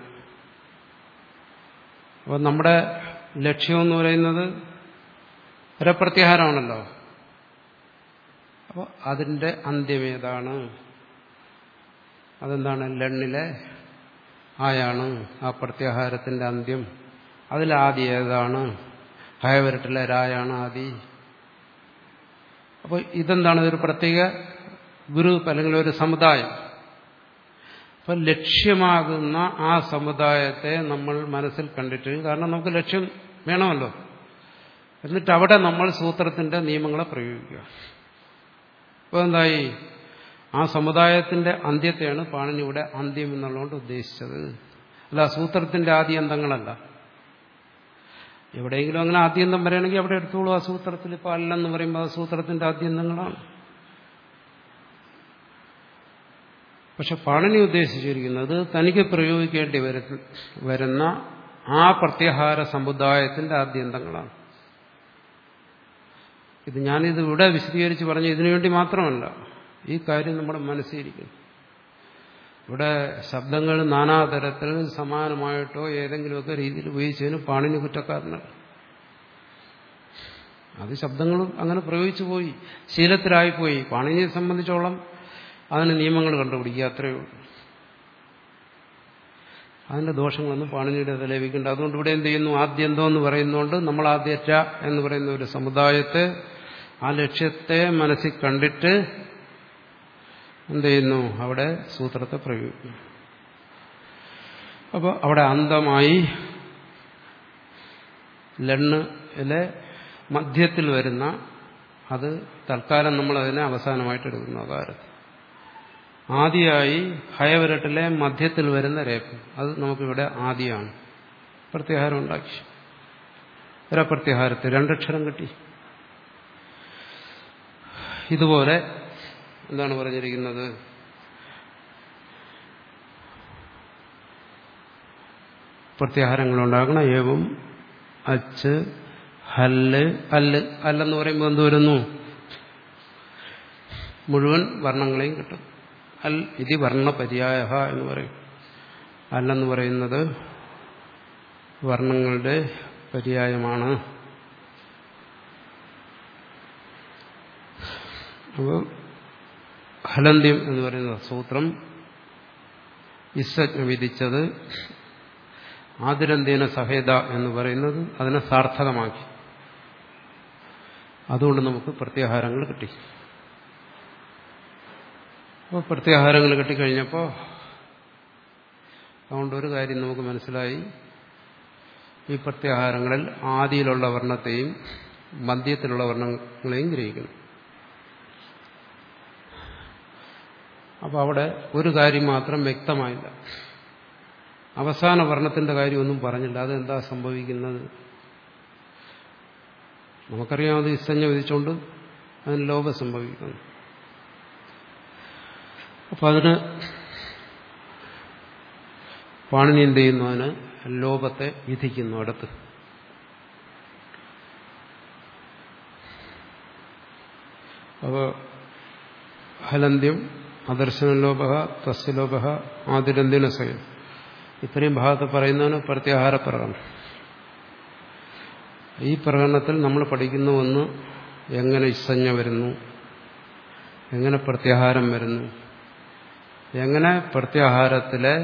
Speaker 1: അപ്പോൾ നമ്മുടെ ലക്ഷ്യം എന്ന് പറയുന്നത് രപ്രത്യാഹാരമാണല്ലോ അപ്പോൾ അതിൻ്റെ അന്ത്യമേതാണ് അതെന്താണ് ലണ്ണിലെ ആയാണ് ആ പ്രത്യാഹാരത്തിന്റെ അന്ത്യം അതിലാദി ഏതാണ് ഹയവരട്ടിലെ രായാണ് ആദി അപ്പോൾ ഇതെന്താണ് ഒരു പ്രത്യേക ഗ്രൂപ്പ് അല്ലെങ്കിൽ ഒരു സമുദായം അപ്പം ലക്ഷ്യമാകുന്ന ആ സമുദായത്തെ നമ്മൾ മനസ്സിൽ കണ്ടിട്ട് കാരണം നമുക്ക് ലക്ഷ്യം വേണമല്ലോ എന്നിട്ട് അവിടെ നമ്മൾ സൂത്രത്തിന്റെ നിയമങ്ങളെ പ്രയോഗിക്കുക അപ്പോൾ എന്തായി ആ സമുദായത്തിന്റെ അന്ത്യത്തെയാണ് പാണിനി ഇവിടെ അന്ത്യം എന്നുള്ളതുകൊണ്ട് ഉദ്ദേശിച്ചത് അല്ല സൂത്രത്തിന്റെ ആദ്യന്തങ്ങളല്ല എവിടെയെങ്കിലും അങ്ങനെ ആദ്യന്തം പറയുകയാണെങ്കിൽ അവിടെ എടുത്തോളൂ ആ സൂത്രത്തിൽ ഇപ്പൊ അല്ലെന്ന് പറയുമ്പോൾ ആ സൂത്രത്തിന്റെ ആദ്യന്തങ്ങളാണ് പക്ഷെ പാണിനി ഉദ്ദേശിച്ചിരിക്കുന്നത് തനിക്ക് പ്രയോഗിക്കേണ്ടി വരുന്ന ആ പ്രത്യാഹാര സമുദായത്തിന്റെ ആദ്യന്തങ്ങളാണ് ഇത് ഞാനിത് ഇവിടെ വിശദീകരിച്ച് പറഞ്ഞ ഇതിനുവേണ്ടി മാത്രമല്ല ഈ കാര്യം നമ്മുടെ മനസ്സിലിരിക്കുന്നു ഇവിടെ ശബ്ദങ്ങൾ നാനാതരത്തിൽ സമാനമായിട്ടോ ഏതെങ്കിലുമൊക്കെ രീതിയിൽ ഉപയോഗിച്ചതിന് പാണിന് കുറ്റക്കാരനല്ല അത് ശബ്ദങ്ങൾ അങ്ങനെ പ്രയോഗിച്ചു പോയി ശീലത്തിലായിപ്പോയി പാണിനിയെ സംബന്ധിച്ചോളം അതിന് നിയമങ്ങൾ കണ്ടുപിടിക്കുക അത്രയേ ഉള്ളൂ അതിന്റെ ദോഷങ്ങളൊന്നും പാണിനിയുടെ ലഭിക്കേണ്ട അതുകൊണ്ട് ഇവിടെ എന്ത് ചെയ്യുന്നു ആദ്യന്തോ എന്ന് പറയുന്നതുകൊണ്ട് നമ്മൾ ആദ്യറ്റ എന്ന് പറയുന്ന ഒരു സമുദായത്തെ ആ ലക്ഷ്യത്തെ മനസ്സിൽ കണ്ടിട്ട് എന്ത് ചെയ്യുന്നു അവിടെ സൂത്രത്തെ പ്രയോഗിക്കുന്നു അപ്പോൾ അവിടെ അന്തമായി ലണ്ണിലെ മധ്യത്തിൽ വരുന്ന അത് തൽക്കാലം നമ്മൾ അതിനെ അവസാനമായിട്ട് എടുക്കുന്നു അകാരത്തിൽ ആദിയായി ഹയവരട്ടിലെ മധ്യത്തിൽ വരുന്ന രേഖ അത് നമുക്കിവിടെ ആദിയാണ് പ്രത്യാഹാരം ഉണ്ടാക്കി ഒരപ്രത്യാഹാരത്തിൽ രണ്ടക്ഷരം കിട്ടി ഇതുപോലെ എന്താണ് പറഞ്ഞിരിക്കുന്നത് പ്രത്യാഹാരങ്ങൾ ഉണ്ടാക്കണം ഏവം അച്ച് ഹല്ല് അല്ല് അല്ലെന്ന് പറയുമ്പോൾ എന്ത് വരുന്നു മുഴുവൻ വർണ്ണങ്ങളെയും കിട്ടും അൽ ഇതി വർണ്ണപര്യായ എന്ന് പറയും അല്ലെന്ന് പറയുന്നത് വർണ്ണങ്ങളുടെ പര്യായമാണ് അപ്പോൾ ഹലന്ത്യം എന്ന് പറയുന്ന സൂത്രം ഇസ്സജ്ഞ വിധിച്ചത് ആതിരന്ത്യേന സഹേദ എന്ന് പറയുന്നത് അതിനെ സാർത്ഥകമാക്കി അതുകൊണ്ട് നമുക്ക് പ്രത്യാഹാരങ്ങൾ കിട്ടി അപ്പോൾ പ്രത്യാഹാരങ്ങൾ കിട്ടിക്കഴിഞ്ഞപ്പോൾ അതുകൊണ്ട് ഒരു കാര്യം നമുക്ക് മനസ്സിലായി ഈ പ്രത്യാഹാരങ്ങളിൽ ആദിയിലുള്ള വർണ്ണത്തെയും മധ്യത്തിലുള്ള വർണ്ണങ്ങളെയും ഗ്രഹിക്കണം അപ്പോൾ അവിടെ ഒരു കാര്യം മാത്രം വ്യക്തമായില്ല അവസാന വർണ്ണത്തിന്റെ കാര്യമൊന്നും പറഞ്ഞില്ല അതെന്താ സംഭവിക്കുന്നത് നമുക്കറിയാം അത് ഇസ്സഞ്ഞ വിധിച്ചുകൊണ്ട് അതിന് ലോപം സംഭവിക്കുന്നു അപ്പം അതിന് പാണിനി എന്ത് ചെയ്യുന്നു അതിന് ലോപത്തെ വിധിക്കുന്നു അടുത്ത് അപ്പോൾ ഹലന്ത്യം അദർശനലോപ തസ്യലോപ ആദിരന്തിന സ്വയം ഇത്രയും ഭാഗത്ത് പറയുന്നതാണ് പ്രത്യാഹാര പ്രകടനം ഈ പ്രകടനത്തിൽ നമ്മൾ പഠിക്കുന്ന ഒന്ന് എങ്ങനെ ഇസഞ്ഞ വരുന്നു എങ്ങനെ പ്രത്യാഹാരം വരുന്നു എങ്ങനെ പ്രത്യാഹാരത്തിലെ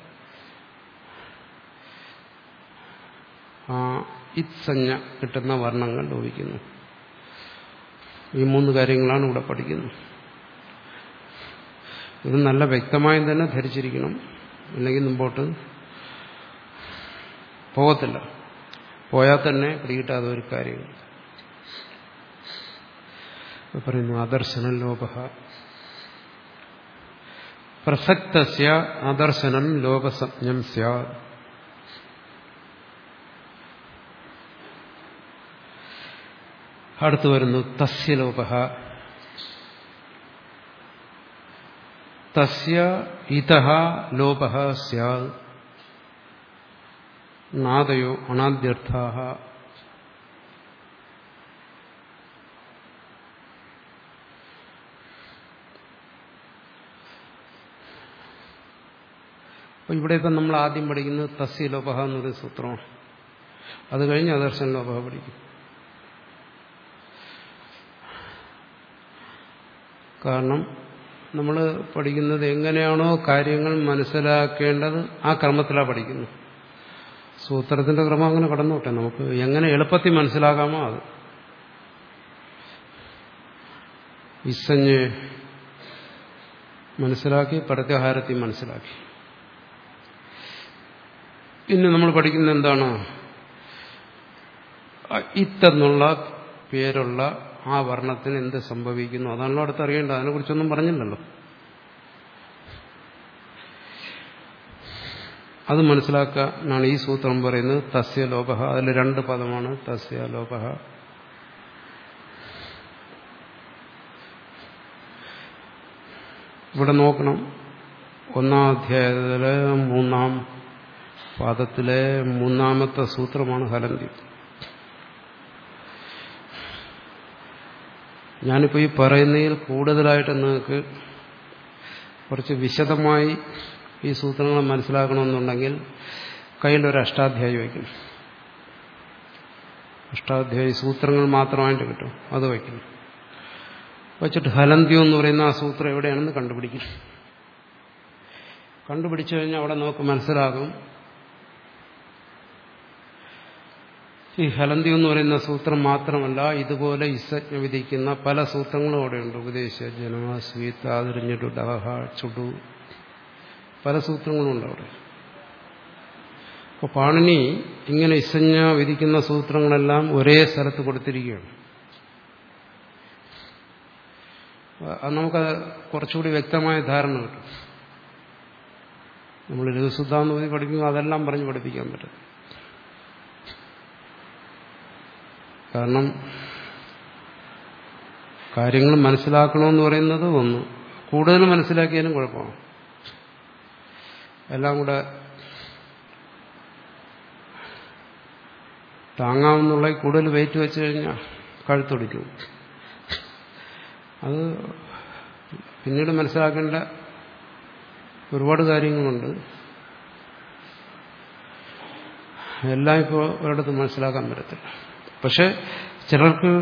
Speaker 1: ആ ഇത്സഞ്ജ കിട്ടുന്ന വർണ്ണങ്ങൾ ലോപിക്കുന്നു ഈ മൂന്ന് കാര്യങ്ങളാണ് ഇവിടെ പഠിക്കുന്നത് ഇത് നല്ല വ്യക്തമായും തന്നെ ധരിച്ചിരിക്കണം അല്ലെങ്കിൽ മുമ്പോട്ട് പോകത്തില്ല പോയാൽ തന്നെ പിടികിട്ടാതെ ഒരു കാര്യം പറയുന്നു അദർശനം ലോപ പ്രസക്തസ്യ അദർശനം ലോപസജ്ഞം സ്യാത് അടുത്തു വരുന്നു തസ്യലോപ തസ്യ ഇത ലോപ സ്യാത് നാദയോ അനാദ്യർത്ഥ അപ്പോൾ ഇവിടെ ഇപ്പം നമ്മൾ ആദ്യം പഠിക്കുന്നത് തസ്യ ലോപ എന്നൊരു സൂത്രമാണ് അത് കഴിഞ്ഞ് അദർശൻ ലോപ പഠിക്കും കാരണം നമ്മൾ പഠിക്കുന്നത് എങ്ങനെയാണോ കാര്യങ്ങൾ മനസ്സിലാക്കേണ്ടത് ആ ക്രമത്തിലാണ് പഠിക്കുന്നത് സൂത്രത്തിന്റെ ക്രമം അങ്ങനെ കടന്നോട്ടെ നമുക്ക് എങ്ങനെ എളുപ്പത്തിൽ മനസ്സിലാകാമോ അത് ഇസഞ്ഞ് മനസ്സിലാക്കി പ്രത്യാഹാരത്തിൽ മനസ്സിലാക്കി ഇന്ന് നമ്മൾ പഠിക്കുന്നത് എന്താണ് ഇത്തെന്നുള്ള പേരുള്ള ആ വർണ്ണത്തിന് എന്ത് സംഭവിക്കുന്നു അതാണല്ലോ അടുത്ത് അറിയേണ്ടത് അതിനെക്കുറിച്ചൊന്നും പറഞ്ഞില്ലല്ലോ അത് മനസ്സിലാക്കാനാണ് ഈ സൂത്രം പറയുന്നത് തസ്യ ലോപ അതിൽ രണ്ട് പദമാണ് തസ്യ ലോപ ഇവിടെ നോക്കണം ഒന്നാം അധ്യായത്തിലെ മൂന്നാം പാദത്തിലെ മൂന്നാമത്തെ സൂത്രമാണ് ഹലന്തി ഞാനിപ്പോൾ ഈ പറയുന്നതിൽ കൂടുതലായിട്ട് നിങ്ങൾക്ക് കുറച്ച് വിശദമായി ഈ സൂത്രങ്ങൾ മനസ്സിലാക്കണമെന്നുണ്ടെങ്കിൽ കയ്യിലൊരു അഷ്ടാധ്യായി വയ്ക്കണം അഷ്ടാധ്യായി സൂത്രങ്ങൾ മാത്രമായിട്ട് കിട്ടും അത് വയ്ക്കണം വച്ചിട്ട് ഹലന്ത്യം എന്ന് പറയുന്ന ആ സൂത്രം എവിടെയാണെന്ന് കണ്ടുപിടിക്കും കണ്ടുപിടിച്ചു കഴിഞ്ഞാൽ അവിടെ നമുക്ക് മനസ്സിലാകും ഈ ഹലന്തി എന്ന് പറയുന്ന സൂത്രം മാത്രമല്ല ഇതുപോലെ ഇസജ്ഞ വിധിക്കുന്ന പല സൂത്രങ്ങളും അവിടെയുണ്ട് ഉപദേശ ജനമ സ്വീത്ത അതിരിഞ്ഞിട്ടു ഡഹ ചുടു പല സൂത്രങ്ങളും ഉണ്ട് അവിടെ അപ്പോൾ പാണിനി ഇങ്ങനെ ഇസഞ്ജ വിധിക്കുന്ന സൂത്രങ്ങളെല്ലാം ഒരേ സ്ഥലത്ത് കൊടുത്തിരിക്കുകയാണ് അത് നമുക്ക് കുറച്ചുകൂടി വ്യക്തമായ ധാരണ കിട്ടും നമ്മൾ ലഘുസുദ്ധാന്ന് പഠിക്കുമ്പോൾ അതെല്ലാം പറഞ്ഞ് പഠിപ്പിക്കാൻ പറ്റും കാരണം കാര്യങ്ങൾ മനസ്സിലാക്കണമെന്ന് പറയുന്നത് ഒന്ന് കൂടുതൽ മനസ്സിലാക്കിയാലും കുഴപ്പമാണ് എല്ലാം കൂടെ താങ്ങാവുന്നുള്ള കൂടുതൽ വെയിറ്റ് വെച്ച് കഴിഞ്ഞാൽ കഴുത്തൊടിക്കും അത് പിന്നീട് മനസ്സിലാക്കേണ്ട ഒരുപാട് കാര്യങ്ങളുണ്ട് എല്ലാം ഇപ്പോൾ ഒരിടത്ത് മനസ്സിലാക്കാൻ പറ്റത്തില്ല പക്ഷെ ചിലർക്ക്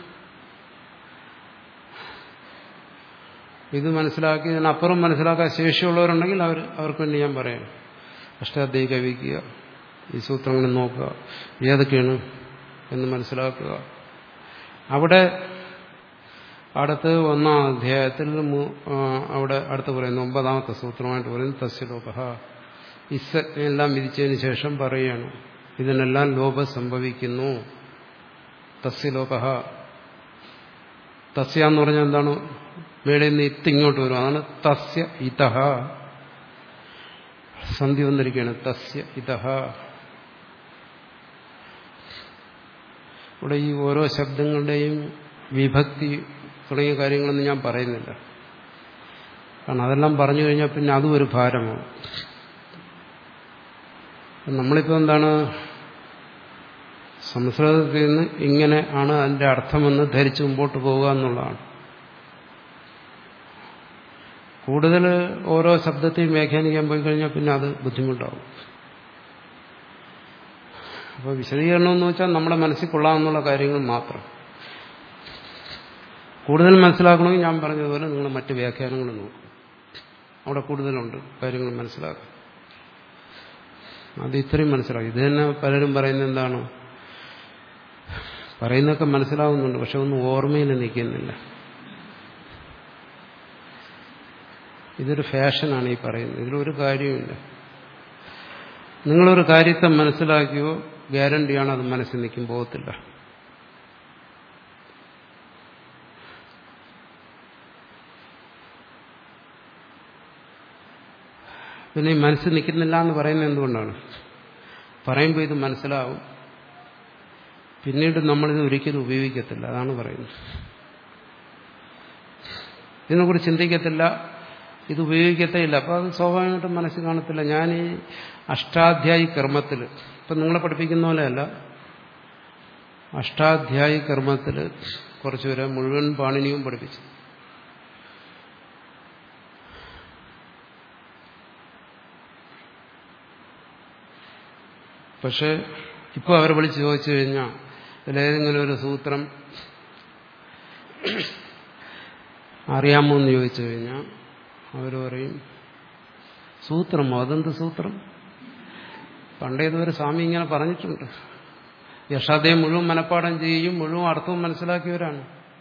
Speaker 1: ഇത് മനസ്സിലാക്കി ഇതിനപ്പുറം മനസ്സിലാക്കാൻ ശേഷിയുള്ളവരുണ്ടെങ്കിൽ അവർ അവർക്ക് വേണ്ടി ഞാൻ പറയാം അഷ്ടാധ്യായി കവിക്കുക ഈ സൂത്രങ്ങൾ നോക്കുക ഏതൊക്കെയാണ് എന്ന് മനസ്സിലാക്കുക അവിടെ അടുത്ത് ഒന്നാം അധ്യായത്തിൽ അവിടെ അടുത്ത് പറയുന്നു ഒമ്പതാമത്തെ സൂത്രമായിട്ട് പറയുന്നു തസ്യലോപ ഇസ എല്ലാം വിധിച്ചതിന് ശേഷം പറയുകയാണ് ഇതിനെല്ലാം ലോപം സംഭവിക്കുന്നു തസ്യലോപ തസ്യ എന്ന് പറഞ്ഞാൽ എന്താണ് മേളിൽ നിന്ന് ഇത്ത് ഇങ്ങോട്ട് വരും അതാണ് തസ്യ ഇതഹ സന്ധി വന്നിരിക്കുകയാണ് തസ്യ ഇതഹ ഇവിടെ ഈ ഓരോ ശബ്ദങ്ങളുടെയും വിഭക്തി തുടങ്ങിയ കാര്യങ്ങളൊന്നും ഞാൻ പറയുന്നില്ല കാരണം അതെല്ലാം പറഞ്ഞു കഴിഞ്ഞാൽ പിന്നെ അതും ഒരു ഭാരമാണ് നമ്മളിപ്പോൾ എന്താണ് സംസ്കൃതത്തിൽ നിന്ന് ഇങ്ങനെ ആണ് അതിന്റെ അർത്ഥമെന്ന് ധരിച്ച് മുമ്പോട്ട് പോവുക എന്നുള്ളതാണ് കൂടുതൽ ഓരോ ശബ്ദത്തെയും വ്യാഖ്യാനിക്കാൻ പോയി കഴിഞ്ഞാൽ പിന്നെ അത് ബുദ്ധിമുട്ടാവും അപ്പോൾ വിശദീകരണം എന്ന് വെച്ചാൽ നമ്മുടെ മനസ്സിൽ കൊള്ളാമെന്നുള്ള കാര്യങ്ങൾ മാത്രം കൂടുതൽ മനസ്സിലാക്കണമെങ്കിൽ ഞാൻ പറഞ്ഞതുപോലെ നിങ്ങൾ മറ്റ് വ്യാഖ്യാനങ്ങൾ നോക്കും അവിടെ കൂടുതലുണ്ട് കാര്യങ്ങൾ മനസ്സിലാക്കും അത് ഇത്രയും മനസ്സിലാക്കും ഇത് തന്നെ പലരും പറയുന്നത് എന്താണ് പറയുന്നതൊക്കെ മനസ്സിലാവുന്നുണ്ട് പക്ഷെ ഒന്നും ഓർമ്മയിൽ നിൽക്കുന്നില്ല ഇതൊരു ഫാഷനാണ് ഈ പറയുന്നത് ഇതിലൊരു കാര്യമില്ല നിങ്ങളൊരു കാര്യത്തെ മനസ്സിലാക്കിയോ ഗ്യാരണ്ടിയാണ് അത് മനസ്സിൽ നിൽക്കും പോകത്തില്ല പിന്നെ ഈ മനസ്സിൽ നിൽക്കുന്നില്ല എന്ന് പറയുന്നത് എന്തുകൊണ്ടാണ് പറയുമ്പോൾ ഇത് മനസ്സിലാവും പിന്നീട് നമ്മളിത് ഒരിക്കലും ഉപയോഗിക്കത്തില്ല അതാണ് പറയുന്നത് ഇതിനെക്കുറിച്ച് ചിന്തിക്കത്തില്ല ഇത് ഉപയോഗിക്കത്തേ ഇല്ല അപ്പോൾ അത് സ്വാഭാവികമായിട്ടും മനസ്സിൽ കാണത്തില്ല ഞാൻ ഈ അഷ്ടാധ്യായി കർമ്മത്തിൽ ഇപ്പം നിങ്ങളെ പഠിപ്പിക്കുന്ന പോലെയല്ല അഷ്ടാധ്യായി കർമ്മത്തിൽ കുറച്ചുപേരെ മുഴുവൻ പാണിനിയും പഠിപ്പിച്ചു പക്ഷെ ഇപ്പോൾ അവരെ വിളിച്ച് ചോദിച്ചു കഴിഞ്ഞാൽ ഇതിലേതെങ്കിലും ഒരു സൂത്രം അറിയാമോ എന്ന് ചോദിച്ചു കഴിഞ്ഞാൽ അവർ പറയും സൂത്രമോ അതെന്ത് സൂത്രം പണ്ടേതുവരെ സ്വാമി ഇങ്ങനെ പറഞ്ഞിട്ടുണ്ട് യശാദയെ മുഴുവൻ മനഃപ്പാടം ചെയ്യും മുഴുവൻ അർത്ഥവും മനസ്സിലാക്കിയവരാണ്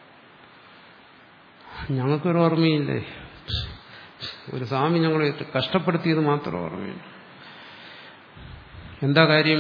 Speaker 1: ഞങ്ങൾക്കൊരു ഓർമ്മയില്ലേ ഒരു സ്വാമി ഞങ്ങളെ കഷ്ടപ്പെടുത്തിയത് മാത്രം ഓർമ്മയില്ല എന്താ കാര്യം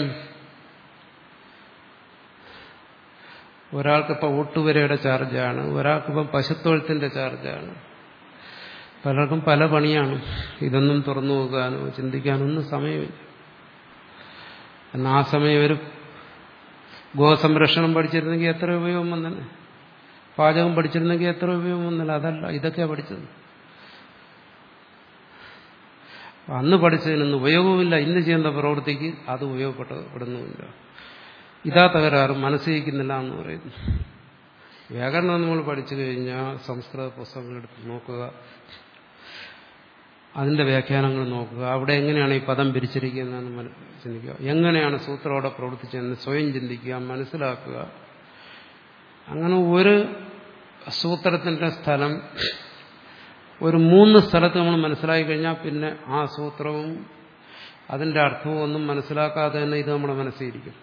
Speaker 1: ഒരാൾക്കിപ്പോൾ ഊട്ടുവരയുടെ ചാർജാണ് ഒരാൾക്കിപ്പം പശുത്തൊഴുത്തിന്റെ ചാർജാണ് പലർക്കും പല പണിയാണ് ഇതൊന്നും തുറന്നു നോക്കാനോ ചിന്തിക്കാനോ ഒന്നും സമയമില്ല എന്നാൽ ആ സമയം ഒരു ഗോസംരക്ഷണം പഠിച്ചിരുന്നെങ്കിൽ എത്ര ഉപയോഗം വന്നല്ലേ പാചകം പഠിച്ചിരുന്നെങ്കിൽ എത്ര ഉപയോഗം വന്നല്ല അതല്ല ഇതൊക്കെയാണ് പഠിച്ചത് അന്ന് പഠിച്ചതിനൊന്നും ഉപയോഗവുമില്ല ഇന്ന് ചെയ്യുന്ന പ്രവൃത്തിക്ക് അത് ഉപയോഗപ്പെടുന്നുമില്ല ഇതാ തകരാറ് മനസ്സിരിക്കുന്നില്ല എന്ന് പറയുന്നു വ്യാകരണം നമ്മൾ പഠിച്ചു കഴിഞ്ഞാൽ സംസ്കൃത പുസ്തകങ്ങൾ എടുത്ത് നോക്കുക അതിന്റെ വ്യാഖ്യാനങ്ങൾ നോക്കുക അവിടെ എങ്ങനെയാണ് ഈ പദം പിരിച്ചിരിക്കുന്നതെന്ന് ചിന്തിക്കുക എങ്ങനെയാണ് സൂത്രം അവിടെ പ്രവർത്തിച്ചതെന്ന് സ്വയം ചിന്തിക്കുക മനസ്സിലാക്കുക അങ്ങനെ ഒരു സൂത്രത്തിന്റെ സ്ഥലം ഒരു മൂന്ന് സ്ഥലത്ത് നമ്മൾ മനസ്സിലാക്കി കഴിഞ്ഞാൽ പിന്നെ ആ സൂത്രവും അതിന്റെ അർത്ഥവും ഒന്നും മനസ്സിലാക്കാതെ തന്നെ ഇത് നമ്മുടെ മനസ്സിലിരിക്കും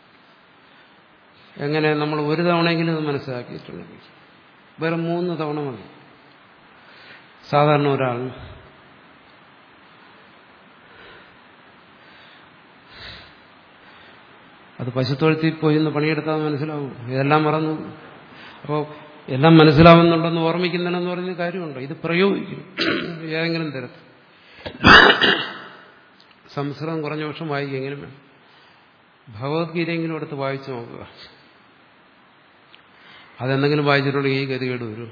Speaker 1: എങ്ങനെ നമ്മൾ ഒരു തവണയെങ്കിലും ഇത് മനസ്സിലാക്കിയിട്ടുണ്ടെങ്കിൽ വെറും മൂന്ന് തവണ മതി സാധാരണ ഒരാൾ അത് പശുത്തൊഴുത്തിൽ പോയി ഇന്ന് പണിയെടുത്താൽ മനസ്സിലാവും ഇതെല്ലാം മറന്നു അപ്പോൾ എല്ലാം മനസ്സിലാവുന്നുണ്ടെന്ന് ഓർമ്മിക്കുന്നില്ലെന്ന് പറഞ്ഞ കാര്യമുണ്ടോ ഇത് പ്രയോഗിക്കും ഏതെങ്കിലും തരത്തിൽ സംസ്കൃതം കുറഞ്ഞ വർഷം വായിക്കെങ്കിലും വേണം ഭഗവത്ഗീതയെങ്കിലും എടുത്ത് വായിച്ചു നോക്കുക അതെന്തെങ്കിലും വായിച്ചിട്ടുണ്ടെങ്കിൽ ഈ ഗതികേട് വരും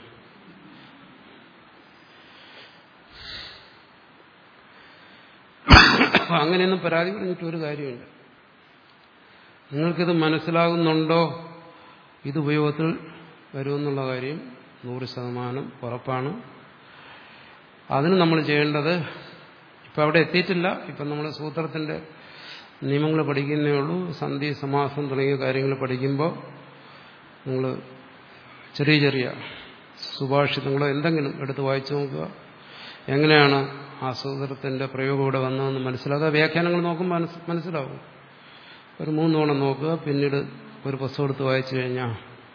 Speaker 1: അങ്ങനെയൊന്നും പരാതി പറഞ്ഞിട്ട് ഒരു കാര്യമില്ല നിങ്ങൾക്കിത് മനസ്സിലാകുന്നുണ്ടോ ഇത് ഉപയോഗത്തിൽ വരുമെന്നുള്ള കാര്യം നൂറ് ശതമാനം ഉറപ്പാണ് അതിന് നമ്മൾ ചെയ്യേണ്ടത് ഇപ്പം അവിടെ എത്തിയിട്ടില്ല ഇപ്പം നമ്മൾ സൂത്രത്തിന്റെ നിയമങ്ങൾ പഠിക്കുന്നേ ഉള്ളൂ സന്ധി സമാസം തുടങ്ങിയ കാര്യങ്ങൾ പഠിക്കുമ്പോൾ നിങ്ങൾ ചെറിയ ചെറിയ സുഭാഷിതങ്ങളോ എന്തെങ്കിലും എടുത്ത് വായിച്ചു നോക്കുക എങ്ങനെയാണ് ആ സൂത്രത്തിന്റെ പ്രയോഗം ഇവിടെ വന്നതെന്ന് മനസ്സിലാക്കുക വ്യാഖ്യാനങ്ങൾ നോക്കുമ്പോൾ മനസ്സിലാവും ഒരു മൂന്ന് തവണ നോക്കുക പിന്നീട് ഒരു പുസ്തകം എടുത്ത് വായിച്ചു കഴിഞ്ഞാൽ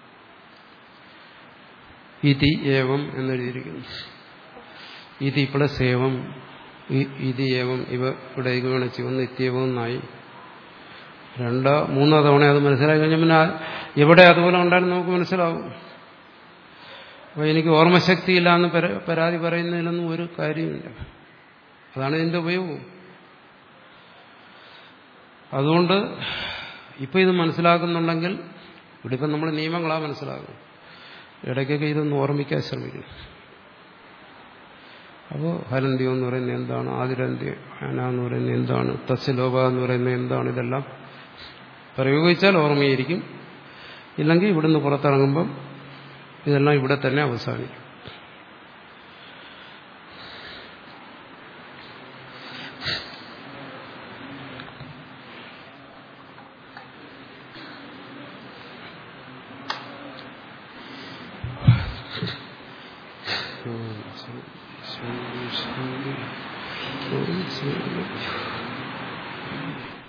Speaker 1: ഇതി ഏവം എന്നെഴുതിയിരിക്കുന്നു ഇതി പ്ലസ് ഏവം ഇതി ഏവം ഇവ ഇവിടെ ഗുണിച്ച് വന്ന് ഇത്യവം എന്നായി രണ്ടോ മൂന്നോ തവണ അത് മനസ്സിലാക്കി കഴിഞ്ഞാൽ പിന്നെ എവിടെ അതുപോലെ ഉണ്ടായിരുന്നു നമുക്ക് മനസ്സിലാവും അപ്പോൾ എനിക്ക് ഓർമ്മശക്തിയില്ല എന്ന് പരാതി പറയുന്നതിലൊന്നും ഒരു കാര്യമില്ല അതാണ് ഇതിന്റെ ഉപയോഗം അതുകൊണ്ട് ഇപ്പം ഇത് മനസ്സിലാക്കുന്നുണ്ടെങ്കിൽ ഇവിടെ ഇപ്പം നമ്മൾ നിയമങ്ങളാണ് മനസ്സിലാകും ഇടയ്ക്കൊക്കെ ഇതൊന്ന് ഓർമ്മിക്കാൻ ശ്രമിക്കും അപ്പോൾ ഹരന്ത്യോ എന്ന് പറയുന്നത് എന്താണ് ആതിരന്ത്യ അന എന്ന് പറയുന്നത് എന്താണ് തസ്യലോക എന്ന് പറയുന്നത് എന്താണ് ഇതെല്ലാം പ്രയോഗിച്ചാൽ ഓർമ്മയിരിക്കും ഇല്ലെങ്കിൽ ഇവിടുന്ന് പുറത്തിറങ്ങുമ്പം ഇതെല്ലാം ഇവിടെ തന്നെ അവസാനിക്കും ശാന്തി ശാന്തി ശാന്തി